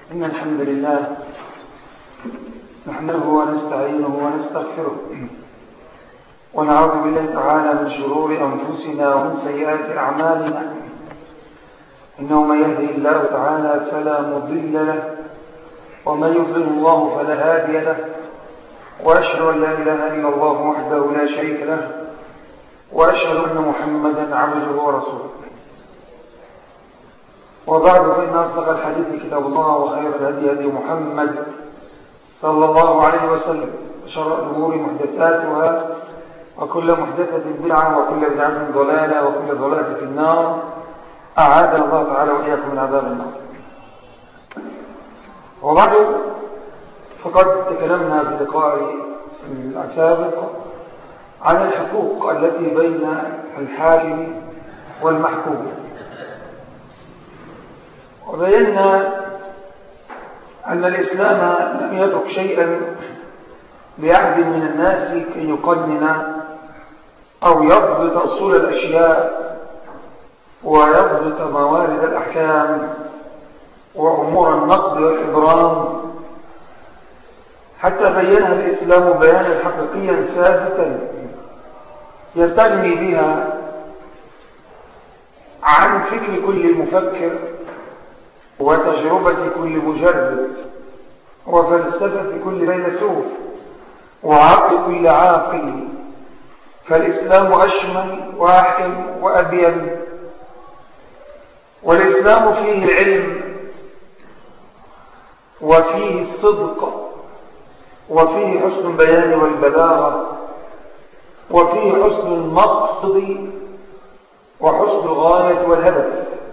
إن الحمد لله نحمده ونستعينه ونستغفره ونعوذ بالله تعالى من شرور أنفسنا ومن سيئات أعمالنا إنه من يهدي الله تعالى فلا مضل له ومن يضلل الله فلا هادي له وأشهد أن لا إله إلا الله وحده لا شريك له وأشهد أن محمدا عبده ورسوله وبعد فإن أصدق الحديث كتاب الله وخير الهدي هدي محمد صلى الله عليه وسلم شر الأمور محدثاتها وكل محدثة بدعة وكل بدعة ضلالة وكل ضلالة في النار أعاذنا الله تعالى وإياكم من عذاب النار وبعد فقد تكلمنا في لقاء السابق عن الحقوق التي بين الحاكم والمحكوم وبينا أن الإسلام لم يترك شيئا لأحد من الناس كي يقنن أو يضبط أصول الأشياء ويضبط موارد الأحكام وأمور النقد والإبرام حتى بينها الإسلام بيانا حقيقيا ثابتا يستغني بها عن فكر كل مفكر وتجربة كل مجرد وفلسفة كل فيلسوف وعقل كل عاقل فالإسلام أشمل وأحكم وأبين والإسلام فيه العلم وفيه الصدق وفيه حسن البيان والبلاغة وفيه حسن المقصد وحسن الغاية والهدف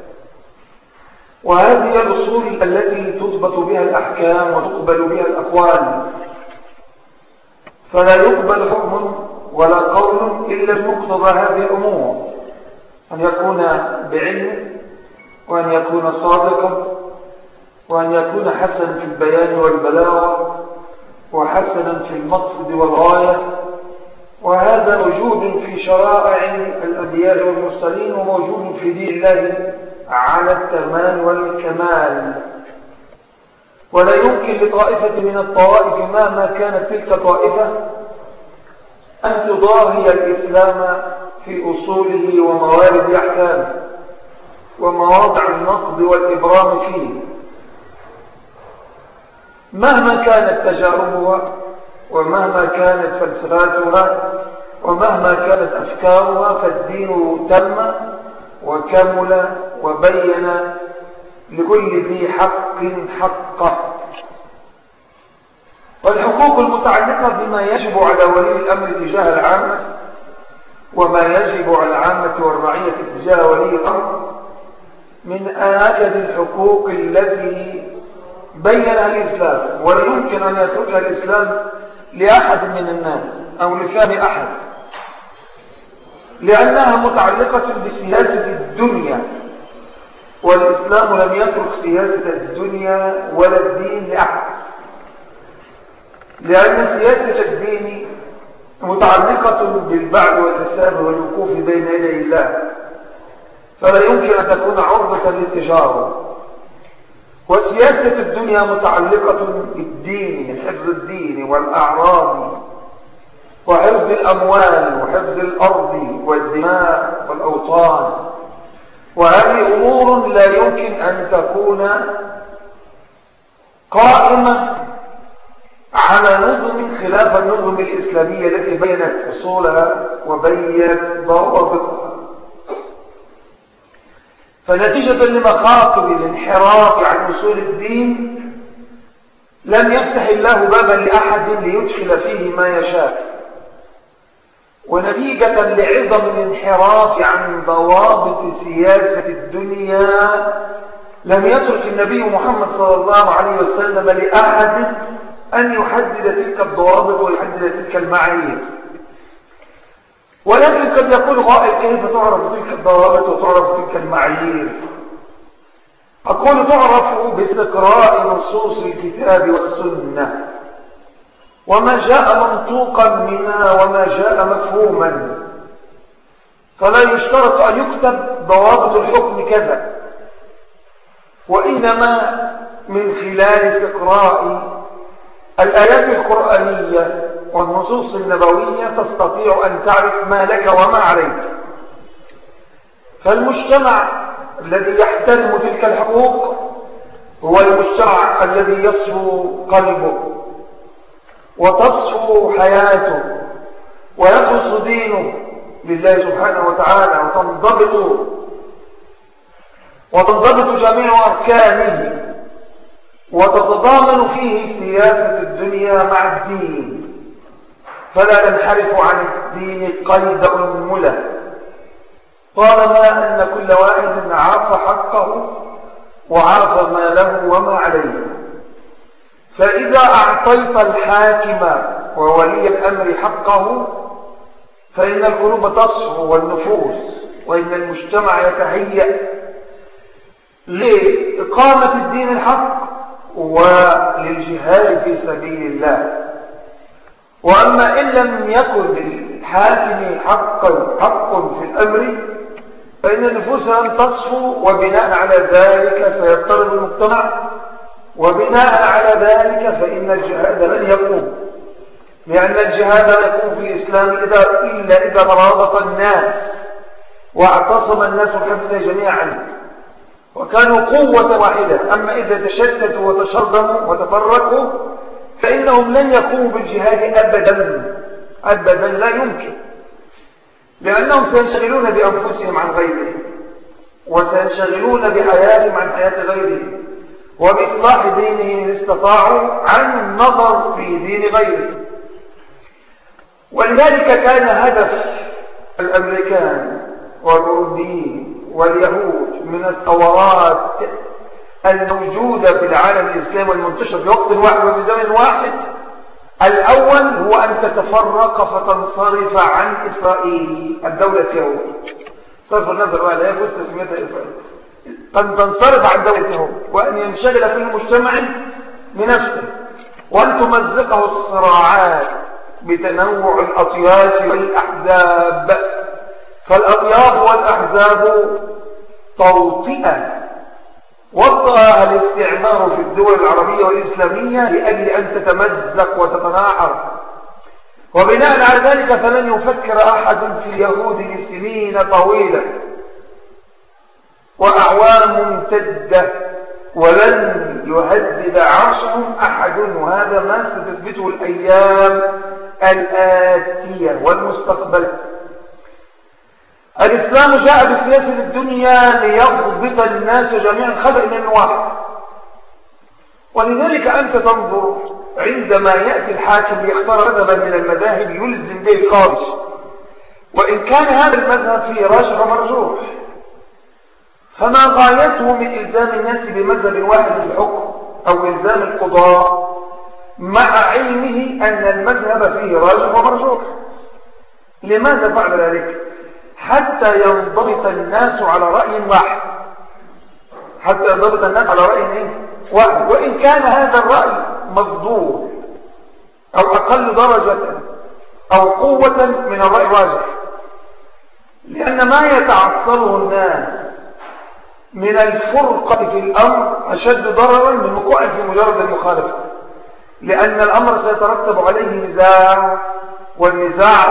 وهذه الأصول التي تضبط بها الأحكام وتقبل بها الأقوال فلا يقبل حكم ولا قول إلا بمقتضى هذه الأمور أن يكون بعلم وأن يكون صادقا وأن يكون حسنا في البيان والبلاغة وحسنا في المقصد والغاية وهذا موجود في شرائع الأنبياء والمرسلين وموجود في دين الله على التمام والكمال ولا يمكن لطائفة من الطوائف مهما كانت تلك طائفة أن تضاهي الإسلام في أصوله وموارد أحكامه ومواضع النقد والإبرام فيه مهما كانت تجاربها ومهما كانت فلسفاتها ومهما كانت أفكارها فالدين تم وكمل وبين لكل ذي حق حقه والحقوق المتعلقة بما يجب على ولي الأمر تجاه العامة وما يجب على العامة والرعية تجاه ولي الأمر من آكد الحقوق التي بينها الإسلام ولا يمكن أن يتركها الإسلام لأحد من الناس أو لفهم أحد لأنها متعلقة بسياسة الدنيا والإسلام لم يترك سياسة الدنيا ولا الدين لأحد لأن سياسة الدين متعلقة بالبعد والحساب والوقوف بين يدي الله فلا يمكن أن تكون عرضة للتجارة وسياسة الدنيا متعلقة بالدين حفظ الدين والأعراض وحفظ الأموال وحفظ الأرض والدماء والأوطان وهذه أمور لا يمكن أن تكون قائمة على نظم خلاف النظم الإسلامية التي بينت أصولها وبينت ضوابطها فنتيجة لمخاطر الانحراف عن أصول الدين لم يفتح الله بابا لأحد ليدخل فيه ما يشاء ونتيجة لعظم الانحراف عن ضوابط سياسة الدنيا لم يترك النبي محمد صلى الله عليه وسلم لأحد أن يحدد تلك الضوابط ويحدد تلك المعايير ولكن قد يقول قائل كيف تعرف تلك الضوابط وتعرف تلك المعايير أقول تعرف باستقراء نصوص الكتاب والسنة وما جاء منطوقا منها وما جاء مفهوما فلا يشترط أن يكتب ضوابط الحكم كذا وإنما من خلال استقراء الآيات القرآنية والنصوص النبوية تستطيع أن تعرف ما لك وما عليك فالمجتمع الذي يحترم تلك الحقوق هو المجتمع الذي يصفو قلبه وتصفو حياته ويخلص دينه لله سبحانه وتعالى وتنضبط وتنضبط جميع أركانه وتتضامن فيه سياسة الدنيا مع الدين فلا تنحرف عن الدين قيد أنملة طالما أن كل واحد عرف حقه وعرف ما له وما عليه فإذا أعطيت الحاكم وولي الأمر حقه فإن القلوب تصفو والنفوس وإن المجتمع يتهيأ لإقامة الدين الحق وللجهاد في سبيل الله وأما إن لم يكن للحاكم حق, حق في الأمر فإن النفوس لن تصفو وبناء على ذلك سيضطرب المجتمع وبناء على ذلك فإن الجهاد لن يقوم لأن الجهاد لا يقوم في الإسلام إذا إلا إذا ترابط الناس واعتصم الناس الحمد جميعا وكانوا قوة واحدة أما إذا تشتتوا وتشرذموا وتفرقوا فإنهم لن يقوموا بالجهاد أبدا أبدا لا يمكن لأنهم سينشغلون بأنفسهم عن غيرهم وسينشغلون بحياتهم عن حياة غيرهم وبإصلاح دينهم إن استطاعوا عن النظر في دين غيرهم ولذلك كان هدف الأمريكان والأوروبيين واليهود من الثورات الموجودة في العالم الإسلامي والمنتشر في وقت واحد وفي زمن واحد الأول هو أن تتفرق فتنصرف عن إسرائيل الدولة يهود صرف النظر على يهود تسميتها إسرائيل أن تنصرف عن دولة يهود وأن ينشغل كل مجتمع بنفسه وأن تمزقه الصراعات بتنوع الأطياف والأحزاب فالأطياف والأحزاب توطئة وطأ الاستعمار في الدول العربية والإسلامية لأجل أن تتمزق وتتناحر وبناء على ذلك فلن يفكر أحد في اليهود لسنين طويلة وأعوام ممتدة ولن يهدد عرشهم أحد وهذا ما ستثبته الأيام الآتية والمستقبل الإسلام جاء بسياسة الدنيا ليضبط الناس جميعا خلق من واحد ولذلك أنت تنظر عندما يأتي الحاكم ليختار مذهبا من المذاهب يلزم به الخارج وإن كان هذا المذهب فيه راجح ومرجوح فما غايته من إلزام الناس بمذهب واحد في الحكم أو إلزام القضاء مع علمه أن المذهب فيه راجح ومرجوح لماذا فعل ذلك حتى ينضبط الناس على رأي واحد حتى ينضبط الناس على رأي ايه واحد وإن كان هذا الرأي مفضول أو أقل درجة أو قوة من الرأي الراجح لأن ما يتعصله الناس من الفرقة في الأمر أشد ضررا من وقوع في مجرد المخالفة لأن الأمر سيترتب عليه نزاع والنزاع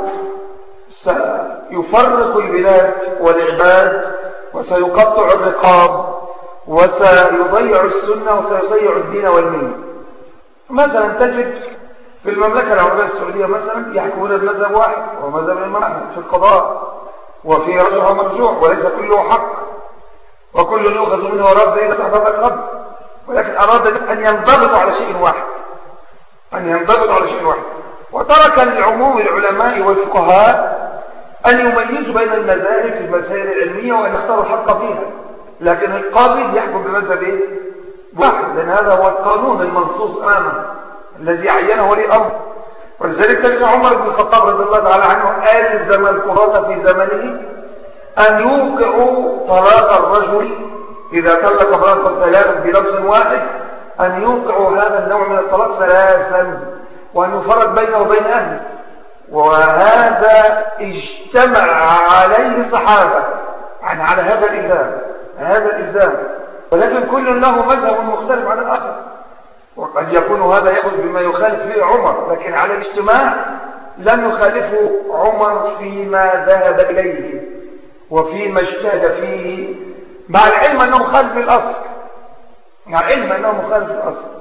سيفرق البلاد والعباد وسيقطع الرقاب وسيضيع السنة وسيضيع الدين والمين مثلا تجد في المملكة العربية السعودية مثلا يحكمون بمذهب واحد ومذهب الإمام في القضاء وفي رجع ومرجوع وليس كله حق وكل يؤخذ منه ورد إذا استحبب القبل ولكن أراد أن ينضبط على شيء واحد أن ينضبط على شيء واحد وترك العموم العلماء والفقهاء أن يميزوا بين المذاهب في المسائل العلمية وأن يختاروا الحق فيها لكن القاضي يحكم بمذهب إيه؟ واحد لأن هذا هو القانون المنصوص أمامه الذي عينه ولي أمر ولذلك تجد عمر بن الخطاب رضي الله تعالى عنه ألزم القضاة في زمنه أن يوقعوا طلاق الرجل إذا طلق امرأة ثلاثا بلفظ واحد أن يوقعوا هذا النوع من الطلاق ثلاثا وأن يفرق بينه وبين أهله وهذا اجتمع عليه صحابة يعني على هذا الإلزام هذا الإلزام ولكن كل له مذهب مختلف عن الآخر وقد يكون هذا يأخذ بما يخالف فيه عمر لكن على الاجتماع لم يخالفه عمر فيما ذهب إليه وفيما اجتهد فيه مع العلم أنه مخالف الأصل مع العلم أنه مخالف الأصل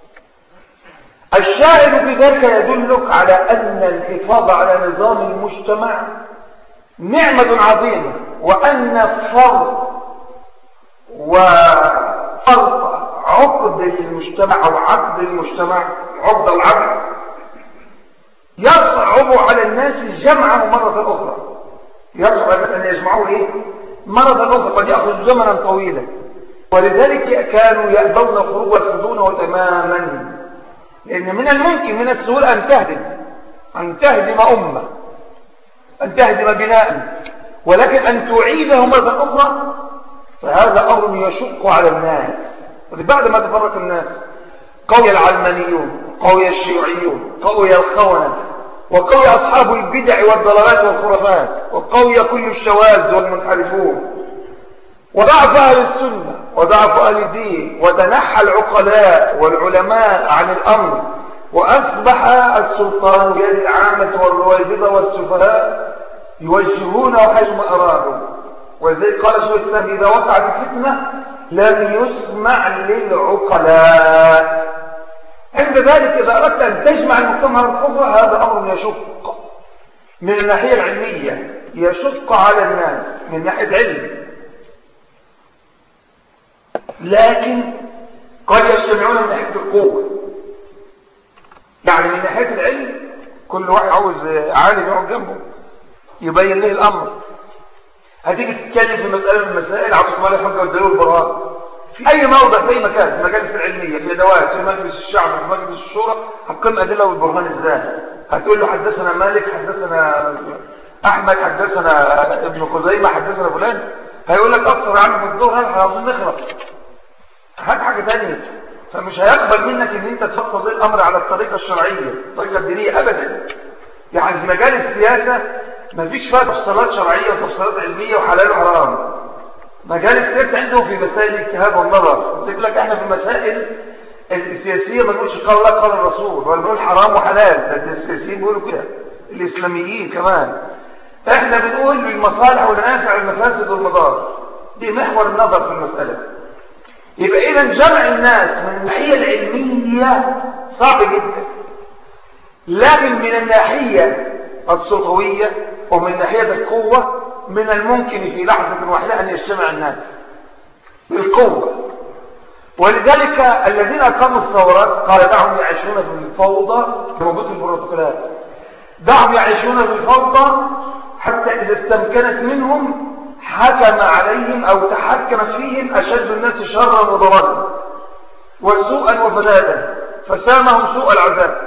الشاهد بذلك يدلك على أن الحفاظ على نظام المجتمع نعمة عظيمة وأن فرق وفرق عقد المجتمع أو عقد المجتمع عقد العقد يصعب على الناس جمعه مرة أخرى يصعب على الناس أن يجمعوه إيه؟ مرة أخرى قد يأخذ زمنا طويلا ولذلك كانوا يأبون الخروج ويرفضونه تماما لأن من الممكن من السهولة أن تهدم أن تهدم أمة أن تهدم بناء ولكن أن تعيده مرة أخرى فهذا أمر يشق على الناس بعد ما تفرق الناس قوي العلمانيون قوي الشيوعيون قوي الخونة وقوي أصحاب البدع والضلالات والخرافات وقوي كل الشواذ والمنحرفون وضعف أهل السنة وضعف أهل الدين وتنحى العقلاء والعلماء عن الأمر وأصبح السلطان بيد العامة والرويبضة والسفهاء يوجهونه حيث ما أرادوا ولذلك قال شيخ الإسلام إذا وقعت الفتنة لم يسمع للعقلاء عند ذلك إذا أردت أن تجمع المجتمع الكفر هذا أمر يشق من الناحية العلمية يشق على الناس من ناحية علم لكن قد يجتمعون من ناحية القوة يعني من ناحية العلم كل واحد عاوز عالم يقعد جنبه يبين له الأمر هتيجي تتكلم في مسألة من المسائل عاوز تمال الحجة والدليل والبراءة في أي موضع في أي مكان في المجالس العلمية في أدوات في مجلس الشعب في مجلس الشورى هتقيم أدلة والبرهان إزاي هتقول له حدثنا مالك حدثنا أحمد حدثنا ابن خزيمة حدثنا فلان هيقول لك أكثر عنه في الدور هل عاوزين نخلص هات حاجة تانية فمش هيقبل منك ان انت تفصل الامر على الطريقة الشرعية الطريقة الدينية ابدا يعني في مجال السياسة مفيش فيها تفصيلات شرعية وتفصيلات علمية وحلال وحرام مجال السياسة عنده في مسائل الاجتهاد والنظر يقول لك احنا في المسائل السياسية ما نقولش قال الله قال الرسول ولا نقول حرام وحلال لكن السياسيين بيقولوا كده الاسلاميين كمان احنا بنقول المصالح والمنافع والمفاسد والمضار دي محور النظر في المسألة يبقى إذا جمع الناس من الناحية العلمية صعب جدا لكن من الناحية السلطوية ومن ناحية القوة من الممكن في لحظة واحدة أن يجتمع الناس بالقوة ولذلك الذين أقاموا الثورات قال دعهم يعيشون في الفوضى موجود في البروتوكولات دعهم يعيشون في الفوضى حتى إذا استمكنت منهم حكم عليهم أو تحكم فيهم أشد الناس شرا وضررا وسوءا وفسادا فسامهم سوء العذاب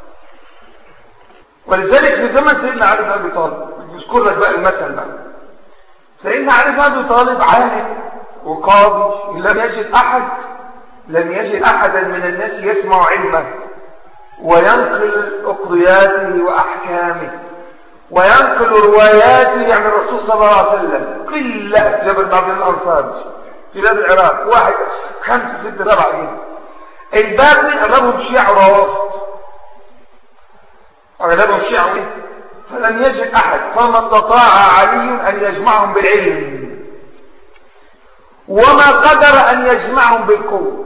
ولذلك في زمن سيدنا علي بن ابي طالب يذكر لك بقى المثل بقى سيدنا علي بن ابي طالب عالم وقاضي لم يجد احد لم يجد احدا من الناس يسمع علمه وينقل اقضياته واحكامه وينقل رواياته عن الرسول صلى الله عليه وسلم قلة جبل بن عبد الأنصار في بلاد العراق واحد خمسة ستة سبعة كده الباقي أغلبهم شيع وروافض أغلبهم شيع فلم يجد أحد فما استطاع علي أن يجمعهم بالعلم وما قدر أن يجمعهم بالقوة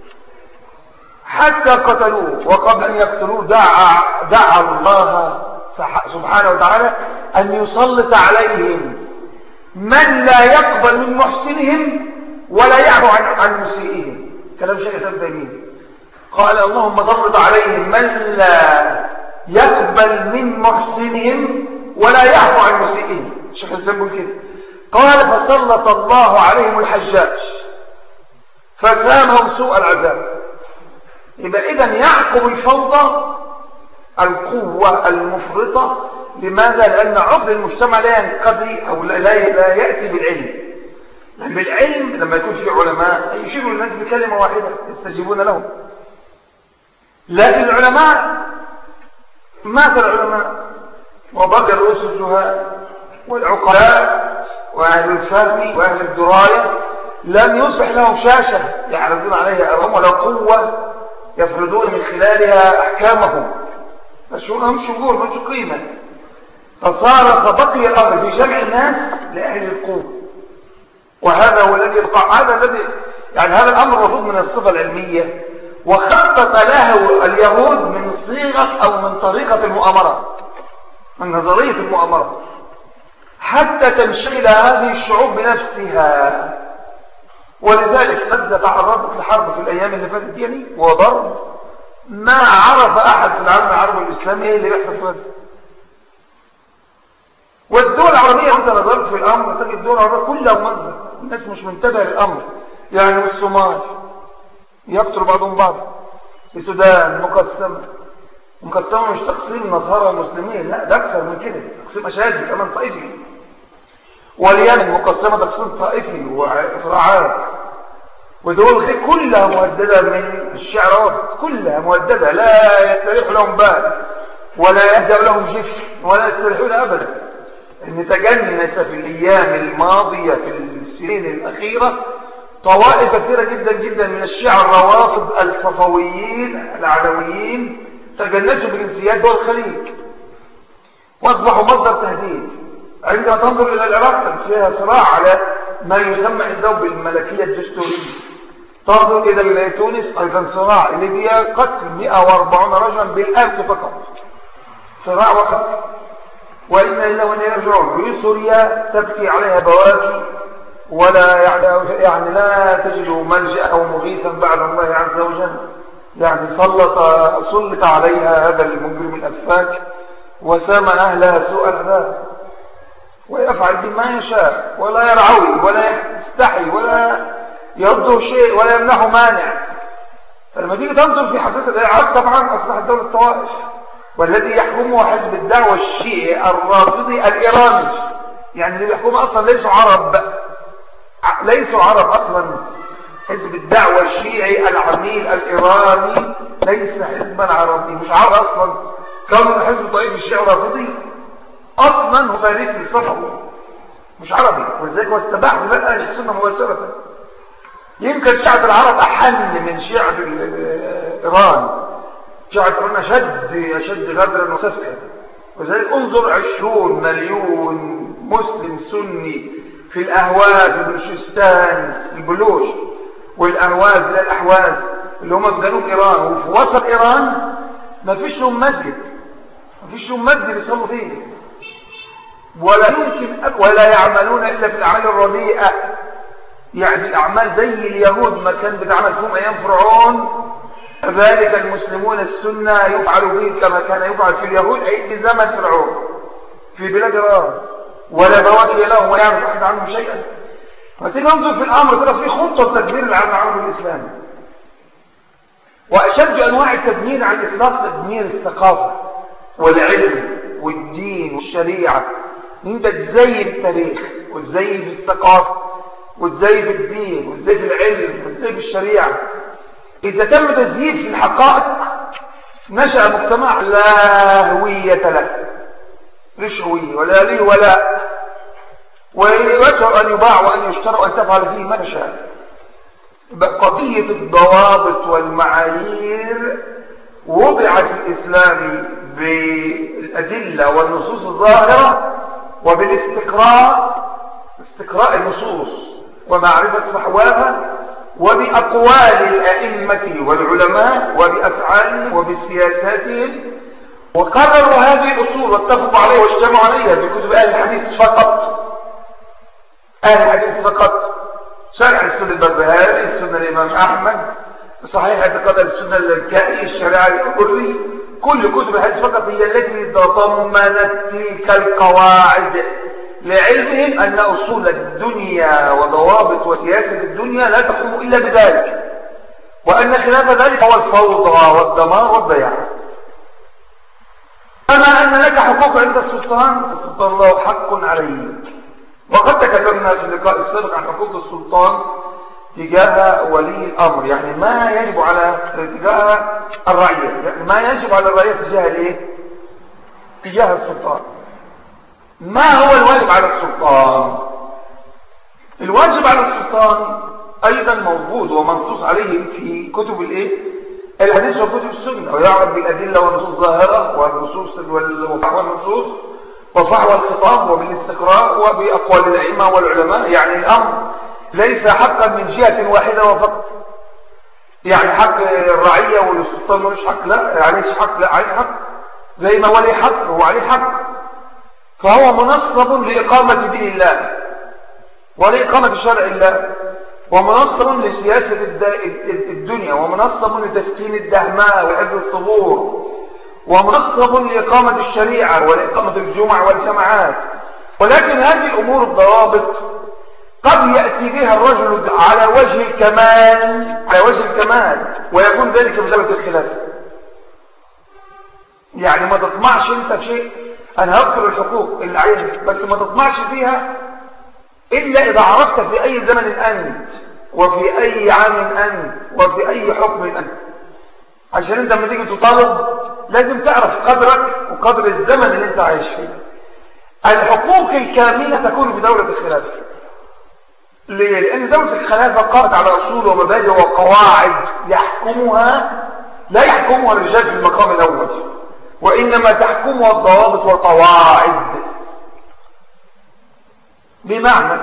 حتى قتلوه وقبل أن يقتلوه دعا, دعا الله سبحانه وتعالى أن يسلط عليهم من لا يقبل من محسنهم ولا يعفو عن, عن مسيئهم كلام شيخ سلم تيمين قال اللهم سلط عليهم من لا يقبل من محسنهم ولا يعفو عن مسيئهم شيخ الزنبول كده قال فسلط الله عليهم الحجاج فسامهم سوء العذاب يبقى إذا يعقب الفوضى القوة المفرطة لماذا؟ لأن عقد المجتمع لا ينقضي أو لا, لا يأتي بالعلم لأن بالعلم لما يكون في علماء يشيروا الناس بكلمة واحدة يستجيبون لهم لكن العلماء مات العلماء وبقى رؤوس الجهال والعقلاء وأهل الفهم وأهل الدراية لم يصبح لهم شاشة يعرضون عليها هم ولو قوة يفرضون من خلالها أحكامهم هم شغول مش قيمة فصار فبقي الأمر في جمع الناس لأهل القوة وهذا هو الذي يقع هذا الذي يعني هذا الأمر مفروض من الصفة العلمية وخطط له اليهود من صيغة أو من طريقة المؤامرة من نظرية المؤامرة حتى تنشغل هذه الشعوب بنفسها ولذلك غزة تعرضت الحرب في الأيام اللي فاتت دي يعني وضرب ما عرف أحد في العالم العربي الإسلامي ايه اللي بيحصل في غزة والدول العربية وانت نظرت في الأمر تجد الدول العربية كلها ممزة الناس مش منتبه للأمر يعني الصومال يقتل بعضهم بعض السودان مقسمة مقسمة مش تقسيم نصارى ومسلمين لا ده أكثر من كده تقسيم أشادي كمان طائفي واليمن مقسمة تقسيم طائفي وصراعات ودول كلها مهددة من الشعرات كلها مهددة لا يستريح لهم بال ولا يهدأ لهم جف ولا يستريحون أبدا ان تجنس في الأيام الماضية في السنين الأخيرة طوائف كثيرة جدا جدا من الشيعة الروافض الصفويين العلويين تجنسوا بجنسيات دول الخليج واصبحوا مصدر تهديد عندما تنظر الى العراق فيها صراع على ما يسمى عندهم بالملكيه الدستوريه تنظر الى تونس ايضا صراع ليبيا قتل 140 رجلا بالامس فقط صراع وقتل وإنا إلا وإنا يرجعون في سوريا تبكي عليها بواكي ولا يعني, يعني لا تجد ملجأ أو مغيثا بعد الله عز وجل يعني سلط سلط عليها هذا المجرم الأفاك وسام أهلها سوء العذاب ويفعل بما يشاء ولا يرعوي ولا يستحي ولا يرده شيء ولا يمنحه مانع فلما تيجي تنظر في حقيقة العراق طبعا أصبحت دولة الطوائف والذي يحكمه حزب الدعوة الشيعي الرافضي الإيراني يعني اللي بيحكمه أصلا ليسوا عرب ليسوا عرب أصلا حزب الدعوة الشيعي العميل الإيراني ليس حزبا عربي مش عرب أصلا كون حزب طائف الشيعي الرافضي أصلا هو فارسي صفوي مش عربي ولذلك هو استباح بلاد أهل السنة مباشرة يمكن شيعة العرب أحن من شيعة إيران شيعة إيران أشد أشد غدرا وسفكا وذلك انظر عشرون مليون مسلم سني في الأهواز البلوشستان البلوش والأهواز الأحواز اللي هم في جنوب إيران وفي وسط إيران ما فيش لهم مسجد ما فيش لهم مسجد يصلوا فيه ولا يمكن ولا يعملون إلا في الأعمال الرديئة يعني الأعمال زي اليهود ما كان بتعمل فيهم أيام فرعون كذلك المسلمون السنة يفعل به كما كان يفعل في اليهود أي في زمن فرعون في بلاد إيران ولا بواكي لهم ولا يعرف أحد عنهم شيئا فتيجي ننظر في الأمر ترى في خطة تدمير العالم العربي الإسلامي وأشد أنواع التدمير على الإطلاق تدمير الثقافة والعلم والدين والشريعة انت تزيف التاريخ وتزيف الثقافة وتزيف الدين وتزيف العلم وتزيف الشريعة إذا تم تزييف الحقائق نشأ مجتمع لا هوية له مش هوية ولا لي ولا ويشعر أن يباع وأن يشترى وأن تفعل فيه ما تشاء قضية الضوابط والمعايير وضعت في الإسلام بالأدلة والنصوص الظاهرة وبالاستقراء استقراء النصوص ومعرفة فحواها وبأقوال الأئمة والعلماء وبأفعالهم وبسياساتهم وقرروا هذه الأصول واتفقوا عليها واجتمعوا عليها في كتب أهل الحديث فقط أهل الحديث فقط شرح السنة البربهاري السنة الإمام أحمد صحيح اعتقاد السنة اللالكائي الشريعة الأمري كل كتب الحديث فقط هي التي تضمنت تلك القواعد لعلمهم أن أصول الدنيا وضوابط وسياسة الدنيا لا تقوم إلا بذلك وأن خلاف ذلك هو الفوضى والدمار والضياع كما أن لك حقوق عند السلطان السلطان له حق عليك وقد تكلمنا في اللقاء السابق عن حقوق السلطان تجاه ولي الأمر يعني ما يجب على تجاه الرعية يعني ما يجب على الرعية تجاه الايه تجاه السلطان ما هو الواجب على السلطان الواجب على السلطان أيضا موجود ومنصوص عليه في كتب الإيه؟ الحديث وكتب السنة ويعرف بالأدلة والنصوص الظاهرة والنصوص والنصوص وفحوى الخطاب وبالاستقراء وبأقوال الأئمة والعلماء يعني الأمر ليس حقا من جهة واحدة وفقط يعني حق الرعية والسلطان ملوش حق لا عليه حق لا عليه حق زي ما ولي حق هو عليه حق فهو منصب لإقامة دين الله ولإقامة شرع الله ومنصب لسياسة الدنيا ومنصب لتسكين الدهماء وحفظ الصبور ومنصب لإقامة الشريعة ولإقامة الجمع والجماعات ولكن هذه الأمور الضوابط قد يأتي بها الرجل على وجه الكمال على وجه الكمال ويكون ذلك بسبب الخلاف يعني ما تطمعش انت في شيء انا هذكر الحقوق اللي عليك بس ما تطمعش فيها الا اذا عرفت في اي زمن انت وفي اي عام انت وفي اي حكم انت عشان انت لما تيجي تطالب لازم تعرف قدرك وقدر الزمن اللي انت عايش فيه الحقوق الكاملة تكون في دولة الخلافة ليه؟ لأن دولة الخلافة قامت على أصول ومبادئ وقواعد يحكمها لا يحكمها الرجال في المقام الأول وإنما تحكمها الضوابط والقواعد بمعنى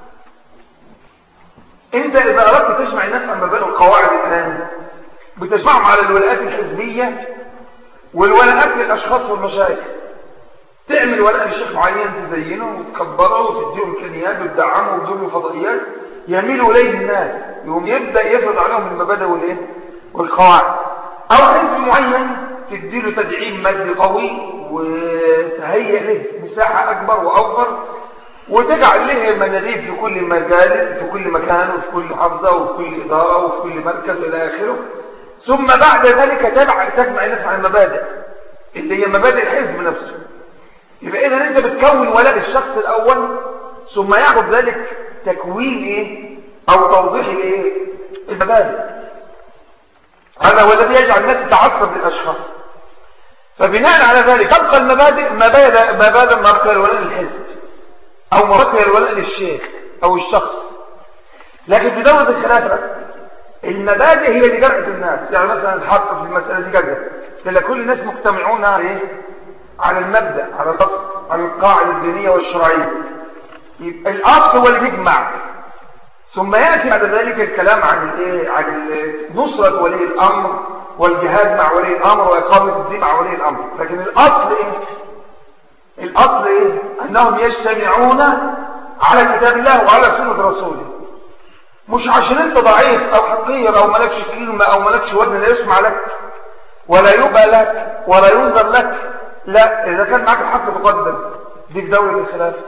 انت إذا أردت تجمع الناس على مبادئ القواعد الآن بتجمعهم على الولاءات الحزبية والولاءات للأشخاص والمشايخ تعمل ولاء لشيخ معين تزينه وتكبره وتديه امكانيات وتدعمه وتديله فضائيات يميل اليه الناس يقوم يبدا يفرض عليهم المبادئ والايه والقواعد او حزب معين تديله تدعيم مادي قوي وتهيئ له مساحه اكبر واوفر وتجعل له مناديب في كل مجال في كل مكان وفي كل محافظه وفي كل اداره وفي كل مركز الى اخره ثم بعد ذلك تجمع تجمع الناس على المبادئ اللي هي مبادئ الحزب نفسه يبقى اذا انت بتكون ولاء الشخص الاول ثم يعرض ذلك تكوين ايه او توضيح ايه المبادئ هذا هو الذي يجعل الناس تتعصب للاشخاص فبناء على ذلك تبقى المبادئ مبادئ مبادئ مركز الولاء للحزب او مركز الولاء للشيخ او الشخص لكن في دولة الخلافة المبادئ هي اللي جرأت الناس يعني مثلا الحق في المسألة دي كذا تلاقي كل الناس مجتمعون على ايه على المبدأ على الأصل على القاعدة الدينية والشرعية يبقى الأصل هو اللي بيجمع ثم يأتي بعد ذلك الكلام عن الايه عن نصرة ولي الأمر والجهاد مع ولي الأمر وإقامة الدين مع ولي الأمر لكن الأصل إيه الأصل إيه أنهم يجتمعون على كتاب الله وعلى سنة رسوله مش عشان انت ضعيف او حقير او ملكش كلمة او ملكش وزن لا يسمع لك ولا يبقى لك ولا ينظر لك لا إذا كان معك الحق تقدم دي في دولة الخلافة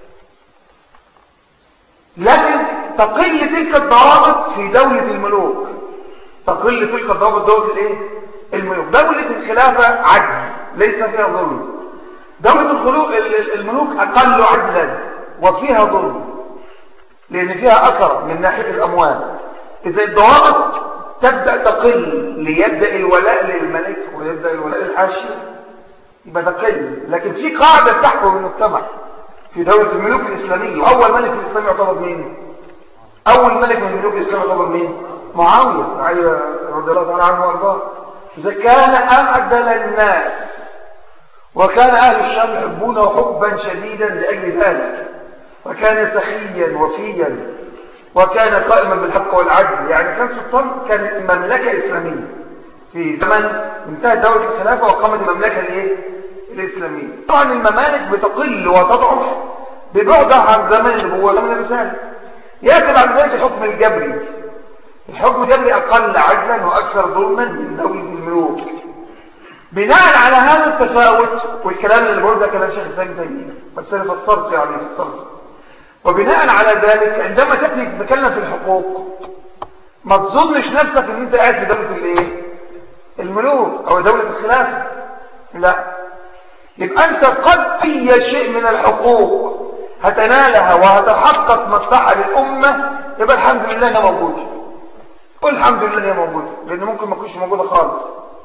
لكن تقل تلك الضوابط في دولة الملوك تقل تلك الضوابط دولة الايه الملوك دولة الخلافة عدل ليس فيها ظلم دولة الملوك أقل عدلا وفيها ظلم لأن فيها أثر من ناحية الأموال إذا الضوابط تبدأ تقل ليبدأ الولاء للملك ويبدأ الولاء للحاشية يبقى ده كلمة لكن في قاعدة تحكم المجتمع في دولة الملوك الإسلامية أول ملك في الإسلام يعتبر مين؟ أول ملك من الملوك الإسلام يعتبر مين؟ معاوية معاوية رضي الله تعالى عنه وأرضاه إذا كان أعدل الناس وكان أهل الشام يحبونه حبا شديدا لأجل ذلك وكان سخيا وفيا وكان قائما بالحق والعدل يعني كان سلطان كانت مملكة إسلامية في زمن انتهت دولة الخلافة وقامت المملكة الايه الإسلامية طبعا الممالك بتقل وتضعف ببعدها عن زمن النبوة زمن الرسالة يأتي بعد ذلك الحكم الجبري الحكم الجبري أقل عدلا وأكثر ظلما من دولة الملوك بناء على هذا التفاوت والكلام اللي بقول ده كلام شيخ الإسلام تيمية بس أنا فسرت يعني فسرت وبناء على ذلك عندما تأتي تتكلم في الحقوق ما تظنش نفسك ان انت قاعد في دولة الايه الملوك او دولة الخلافة لا يبقى انت قد اي شيء من الحقوق هتنالها وهتحقق مصلحة للأمة يبقى الحمد لله انها موجودة قل الحمد لله انها موجودة لان ممكن ما تكونش موجودة خالص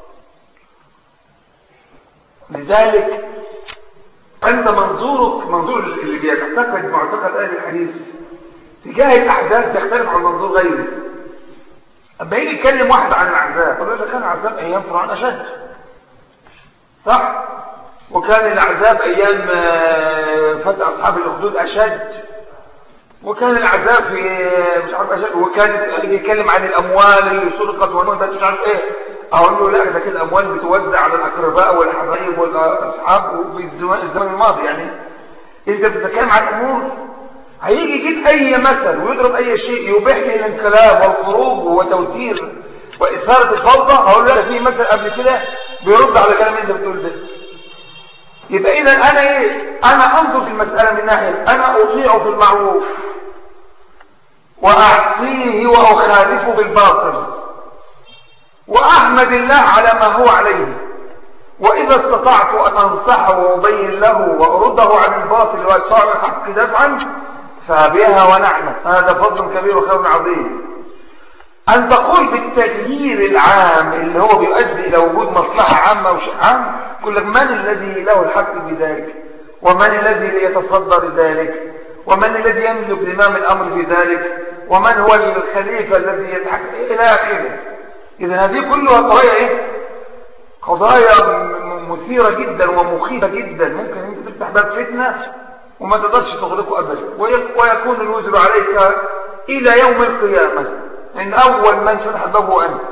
لذلك انت منظورك منظور اللي بيعتقد معتقد اهل الحديث تجاه الأحداث يختلف عن منظور غيره أما يجي يتكلم واحد عن الأعزاب يقول له كان الأعزاب أيام فرعون أشد صح وكان الأعزاب أيام آه، فتح أصحاب الأخدود أشد وكان العذاب في مش عارف أشد وكان يتكلم عن الأموال اللي سرقت وانت مش عارف إيه أقول له لا ده كده الأموال بتوزع على الأقرباء والحبايب والأصحاب في الزمان الماضي يعني إذا بتتكلم عن أمور هيجي يجيب أي مثل ويضرب أي شيء يبيح لي الانقلاب والخروج وتوتير وإثارة الفوضى أقول له في مثل قبل كده بيرد على كلام أنت بتقول ده يبقى إذا أنا إيه أنا أنظر في المسألة من ناحية أنا أطيع في المعروف وأعصيه وأخالفه بالباطل وأحمد الله على ما هو عليه وإذا استطعت أن أنصحه وأبين له وأرده عن الباطل وأدفع الحق دفعا فبها ونعمة هذا فضل كبير وخير عظيم أن تقول بالتغيير العام اللي هو بيؤدي إلى وجود مصلحة عامة أو شيء عام كل من الذي له الحق بذلك ومن الذي يتصدر ذلك ومن الذي يملك زمام الأمر في ذلك ومن هو الخليفة الذي يتحكم إلى آخره إذا هذه كلها قضايا إيه؟ قضايا مثيرة جدا ومخيفة جدا ممكن أنت تفتح باب فتنة وما تقدرش تغلقه أبدا ويكون الوزر عليك إلى يوم القيامة إن أول من فتح بابه أنت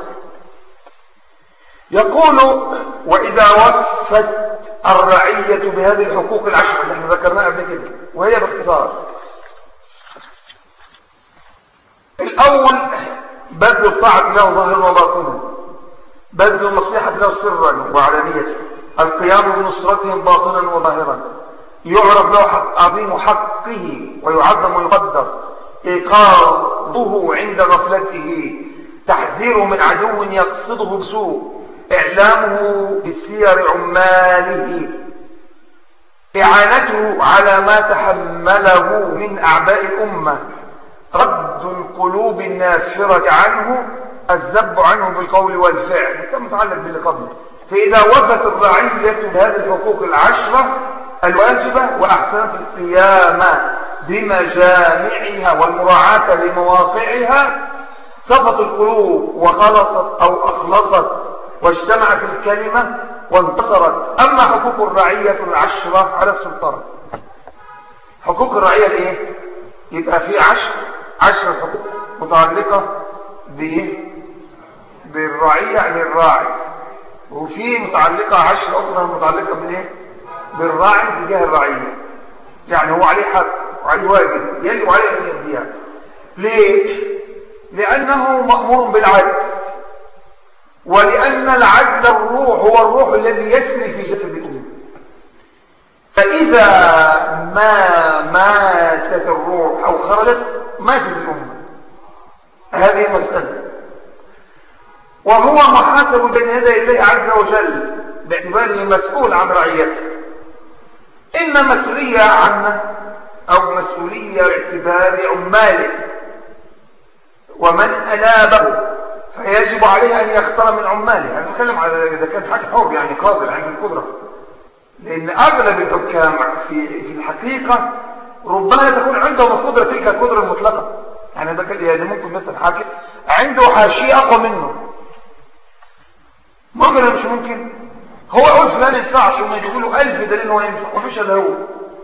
يقول وإذا وفت الرعية بهذه الحقوق العشر اللي احنا ذكرناها قبل كده وهي باختصار الأول بذل الطاعة له ظاهرا وباطنا بذل النصيحة له سرا وعلانية القيام بنصرتهم باطنا وظاهرا يعرف له حق عظيم حقه ويعظم ويقدر إيقاظه عند غفلته تحذيره من عدو يقصده بسوء إعلامه بسير عماله إعانته على ما تحمله من أعباء الأمة رد القلوب النافرة عنه الذب عنه بالقول والفعل كان متعلق باللي قبله فإذا وفت الرعية بهذه الحقوق العشرة الواجبة وأحسنت القيامة بمجامعها والمراعاة لمواقعها صفت القلوب وخلصت أو أخلصت واجتمعت الكلمة وانتصرت أما حقوق الرعية العشرة على السلطان حقوق الرعية الايه يبقى في عشر عشر حقوق متعلقة بايه بالرعية يعني الراعي وفي متعلقة عشر أخرى متعلقة بالايه بالراعي تجاه الرعية يعني هو عليه حق وعليه واجب يجب عليه أن يؤديها ليه لأنه مأمور بالعدل ولأن العدل الروح هو الروح الذي يسري في جسد الأمة فإذا ما ماتت الروح أو خرجت ماتت الأمة هذه المسألة وهو محاسب بين يدي الله عز وجل باعتباره مسؤول عن رعيته إما مسؤولية عامة أو مسؤولية باعتبار عماله ومن أنابه فيجب عليه أن يختار من عماله يعني نتكلم على إذا كان حاجة حر يعني قادر عنده القدرة لأن أغلب الحكام في في الحقيقة ربما تكون عندهم القدرة تلك القدرة المطلقة يعني ده يعني ممكن مثلا حاكم عنده حاشية أقوى منه ممكن ولا مش ممكن هو يقول فلان ينفعش وما يقولوا ألف دليل هو ينفع ومفيش إلا هو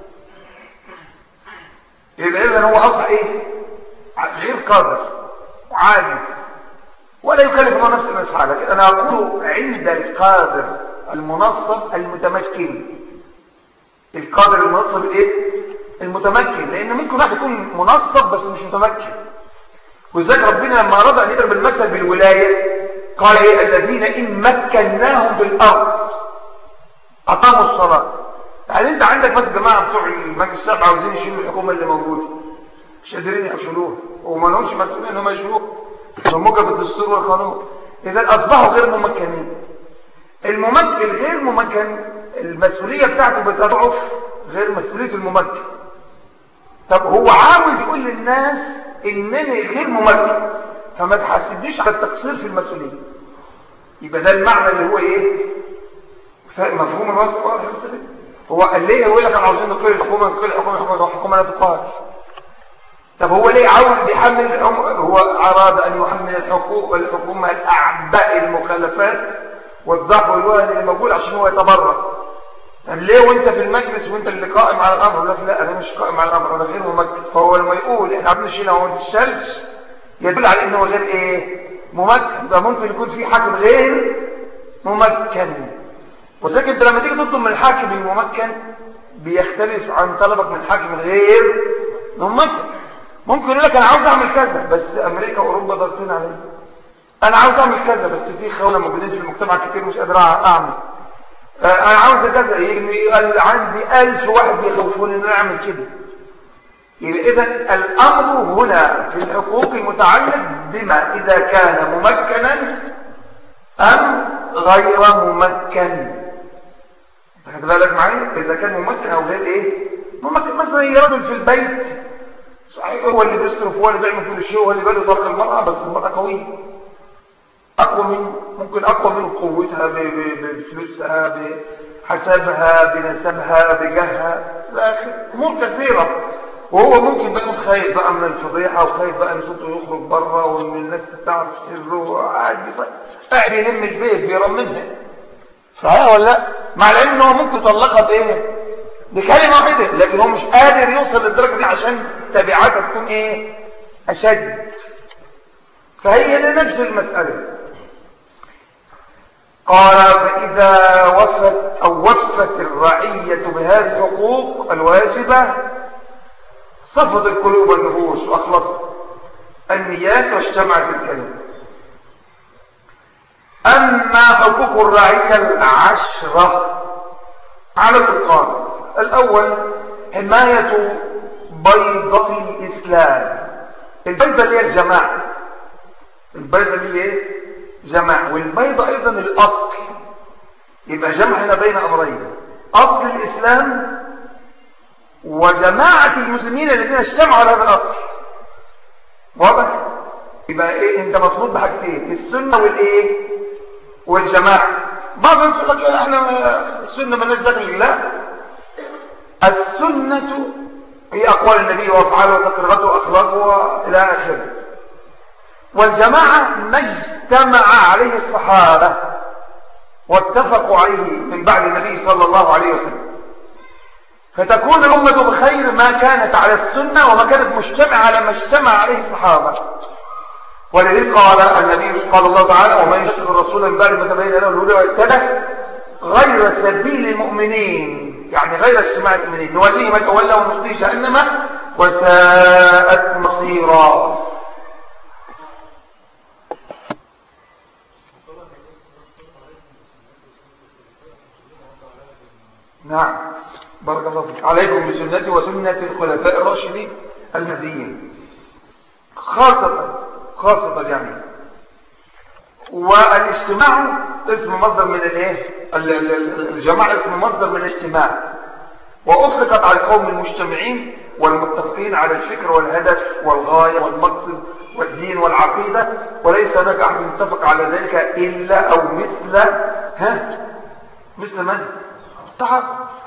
يبقى إذا هو أصلا إيه غير قادر وعاجز ولا يكلف الله نفسه ما يسعى لكن أنا أقول عند القادر المنصب المتمكن القادر المنصب الايه المتمكن لان ممكن واحد يكون منصب بس مش متمكن وذلك ربنا لما اراد ان يضرب المثل بالولايه قال ايه الذين ان مكناهم في الارض اقاموا الصلاه يعني انت عندك مثلا جماعه بتوع المجلس الشعب عاوزين يشيلوا الحكومه اللي موجوده مش قادرين يشيلوها وما لهمش مسؤولين انهم يشيلوها موجب بالدستور والقانون اذا اصبحوا غير ممكنين الممكن غير ممكن المسؤولية بتاعته بتضعف غير مسؤولية الممكن طب هو عاوز يقول للناس انني غير ممكن فما تحسبنيش على التقصير في المسؤولية يبقى ده المعنى اللي هو ايه مفهوم الوقت واضح هو قال ليه يقول لك انا عاوزين نقل الحكومه نقل الحكومه الحكومه الحكومه لا تقال طب هو ليه عاوز بيحمل الحكم هو أراد أن يحمل الحقوق الحكومة الأعباء المخالفات والضعف والوهن اللي موجود عشان هو يتبرع طب ليه وانت في المجلس وانت اللي قائم على الامر يقول لك لا انا مش قائم على الامر انا غير ممكن فهو لما يقول احنا عايزين نشيل هو الشمس يدل على انه غير ايه ممكن يبقى ممكن يكون في حاكم غير ممكن وذلك انت لما تيجي تطلب من الحاكم الممكن بيختلف عن طلبك من الحاكم الغير ممكن ممكن يقول لك انا عاوز اعمل كذا بس امريكا واوروبا ضاغطين عليا انا عاوز اعمل كذا بس في خونه موجودين في المجتمع كتير مش قادر اعمل انا عاوز كذا يقول عندي ألف واحد بيخوفوني ان اعمل كده يبقى اذا الامر هنا في الحقوق متعلق بما اذا كان ممكنا ام غير ممكن خد بالك معايا اذا كان ممكن او غير ايه ممكن مثلا يرجل في البيت صحيح هو اللي بيصرف هو اللي بيعمل كل شيء هو اللي باله طلق المرأة بس المرأة قوية أقوى من ممكن أقوى من قوتها بفلوسها بحسبها بنسبها بجهها الآخر أمور كثيرة وهو ممكن بقى خايف بقى من الفضيحة وخايف بقى ان صوته يخرج بره وان الناس تعرف سره قاعد قاعد يلم البيت بيرممها صحيح ولا لا مع انه ممكن يطلقها بايه بكلمة واحدة لكن هو مش قادر يوصل للدرجة دي عشان تبعاتها تكون ايه اشد فهي نفس المسألة قال فإذا وفت أو وفت الرعية بهذه الحقوق الواجبة صفت القلوب والنفوس وأخلصت النيات واجتمعت الكلمة أما حقوق الرعية العشرة على سلطان الأول حماية بيضة الإسلام البيضة اللي هي الجماعة البيضة اللي هي جماعة والبيضة أيضا الأصل يبقى جمع هنا بين أمرين أصل الإسلام وجماعة المسلمين الذين اجتمعوا على هذا الأصل واضح يبقى ايه انت مطلوب بحاجتين السنة والايه والجماعة بعض الناس يقول لك احنا السنة مالناش دخل لا السنة هي أقوال النبي وأفعاله وتقريراته وأخلاقه وإلى آخره والجماعة ما اجتمع عليه الصحابة واتفقوا عليه من بعد النبي صلى الله عليه وسلم فتكون الأمة بخير ما كانت على السنة وما كانت مجتمعة على ما اجتمع عليه الصحابة ولذلك قال النبي قال الله تعالى ومن يشرك الرسول من بعد ما تبين له الهدى واتبع غير سبيل المؤمنين يعني غير اجتماع المؤمنين نوليه من تولى ونصليه جهنم وساءت مصيرا نعم بارك الله فيك عليكم بسنتي وسنة الخلفاء الراشدين المهديين خاصة خاصة يعني والاجتماع اسم مصدر من الايه الجماعة اسم مصدر من الاجتماع واطلقت على القوم المجتمعين والمتفقين على الفكر والهدف والغاية والمقصد والدين والعقيدة وليس هناك احد متفق على ذلك الا او مثل ها مثل من الصحابة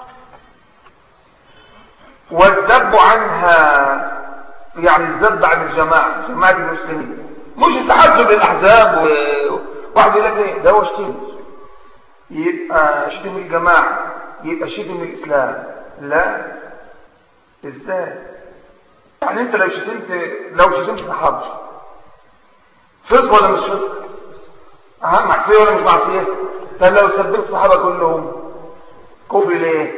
والذب عنها يعني الذب عن الجماعة جماعة المسلمين مش التحزب للأحزاب واحد يقول لك ايه ده هو شتم يبقى شتم الجماعة يبقى شتم الإسلام لا ازاي يعني انت لو شتمت لو شتمت صحابي فسق ولا مش فسق اهم معصيه ولا مش معصيه طب لو سبت الصحابه كلهم كفر ليه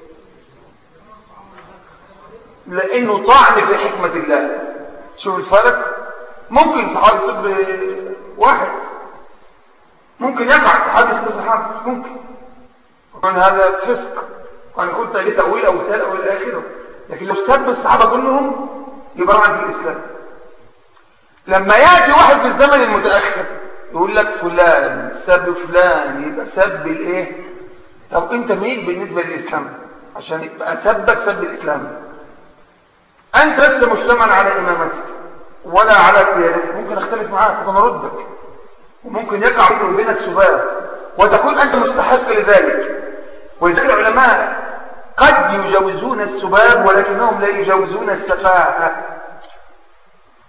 لانه طعن في حكمه الله شوف الفرق ممكن صحابي يسب واحد ممكن يقع صحابي يسب صحابي ممكن وكان هذا فسق وأن كنت ليه تأويل أو ثال أو إلى آخره لكن لو سب الصحابة كلهم يبقى رعن في الإسلام لما يأتي واحد في الزمن المتأخر يقول لك فلان سب فلان يبقى سب الايه طب انت مين بالنسبة للإسلام عشان يبقى سبك سب الإسلام أنت لست مجتمعا على إمامتك ولا على قيادتك ممكن أختلف معاك ممكن أردك وممكن يقع بيني وبينك سباب وتكون أنت مستحق لذلك ولذلك العلماء قد يجوزون السباب ولكنهم لا يجوزون السفاهة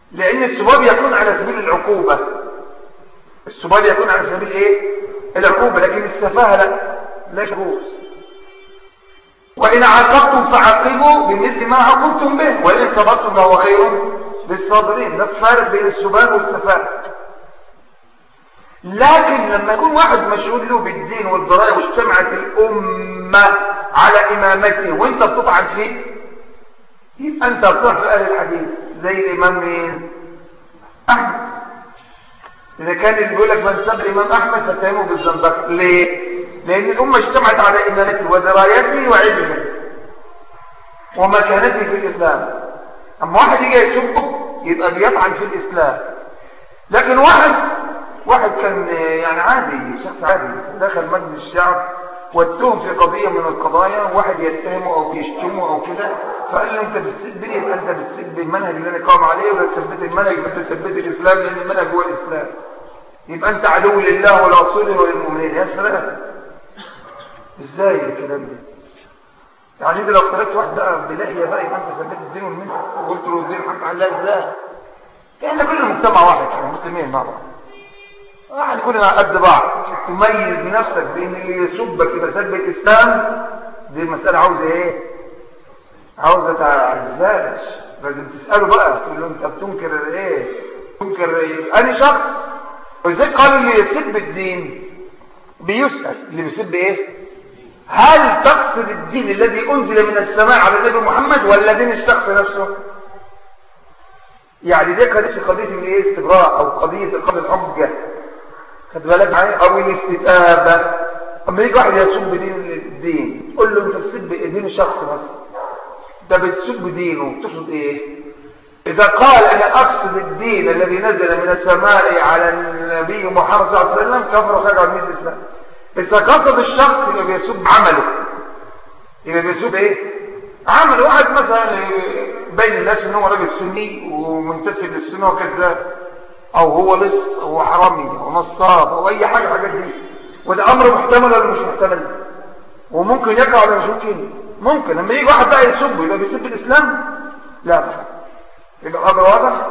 لأن السباب يكون على سبيل العقوبة السباب يكون على سبيل ايه العقوبة لكن السفاهة لا لا يجوز وإن عاقبتم فعاقبوا بمثل ما عاقبتم به وإن صبرتم فهو خير للصابرين ده فارق بين السباب والسفاهة لكن لما يكون واحد مشغول له بالدين والضرائب واجتمعت الأمة على إمامته وانت بتطعن فيه يبقى انت بتطعن في أهل الحديث زي الإمام مين أحمد إذا كان اللي بيقول لك من سب الإمام أحمد فاتهمه بالزندقة ليه؟ لأن الأمة اجتمعت على إمامته ودرايته وعلمه ومكانته في الإسلام أما واحد يجي يسبه يبقى بيطعن في الإسلام لكن واحد واحد كان يعني عادي شخص عادي دخل مجلس الشعب واتهم في قضية من القضايا واحد يتهمه او يشتمه او كده فقال له انت بتسب لي يبقى انت بتسب المنهج اللي انا قام عليه ولا تثبت المنهج يبقى انت ثبت الاسلام لان المنهج هو الاسلام يبقى انت عدو لله ولرسوله وللمؤمنين يا سلام ازاي الكلام ده يعني انت لو اخترت واحد بقى بلحيه بقى يبقى انت ثبت الدين والمنهج وقلت له الدين حق على الله ازاي احنا كلنا مجتمع واحد احنا مسلمين مع بعض احنا كلنا قد بعض تميز نفسك بان اللي يسبك يبقى سب الاسلام دي المساله عاوزه ايه عاوزه تعزاش لازم تساله بقى تقول له انت بتنكر ايه تنكر ايه اني شخص وزي قالوا اللي يسب الدين بيسال اللي بيسب ايه هل تقصد الدين الذي انزل من السماء على النبي محمد ولا دين الشخص نفسه يعني دي كانت في قضيه الايه استبراء او قضيه اقامه الحجه خد بالك معايا او الاستتابه اما يجي واحد يسب دين الدين قول له انت بتسب دين الشخص مثلا ده بتسب دينه بتقصد ايه اذا قال انا اقصد الدين الذي نزل من السماء على النبي محمد صلى الله عليه وسلم كفر وخرج عن دين الاسلام اذا قصد الشخص يبقى بيسب عمله يبقى بيسب ايه عمل واحد مثلا بين الناس ان هو راجل سني ومنتسب للسنه وكذاب او هو لص او هو حرامي او نصاب او اي حاجه حاجات دي وده امر محتمل ولا مش محتمل وممكن يقع ولا مش ممكن ممكن لما يجي واحد بقى يسب يبقى بيسب الاسلام لا يبقى الامر واضح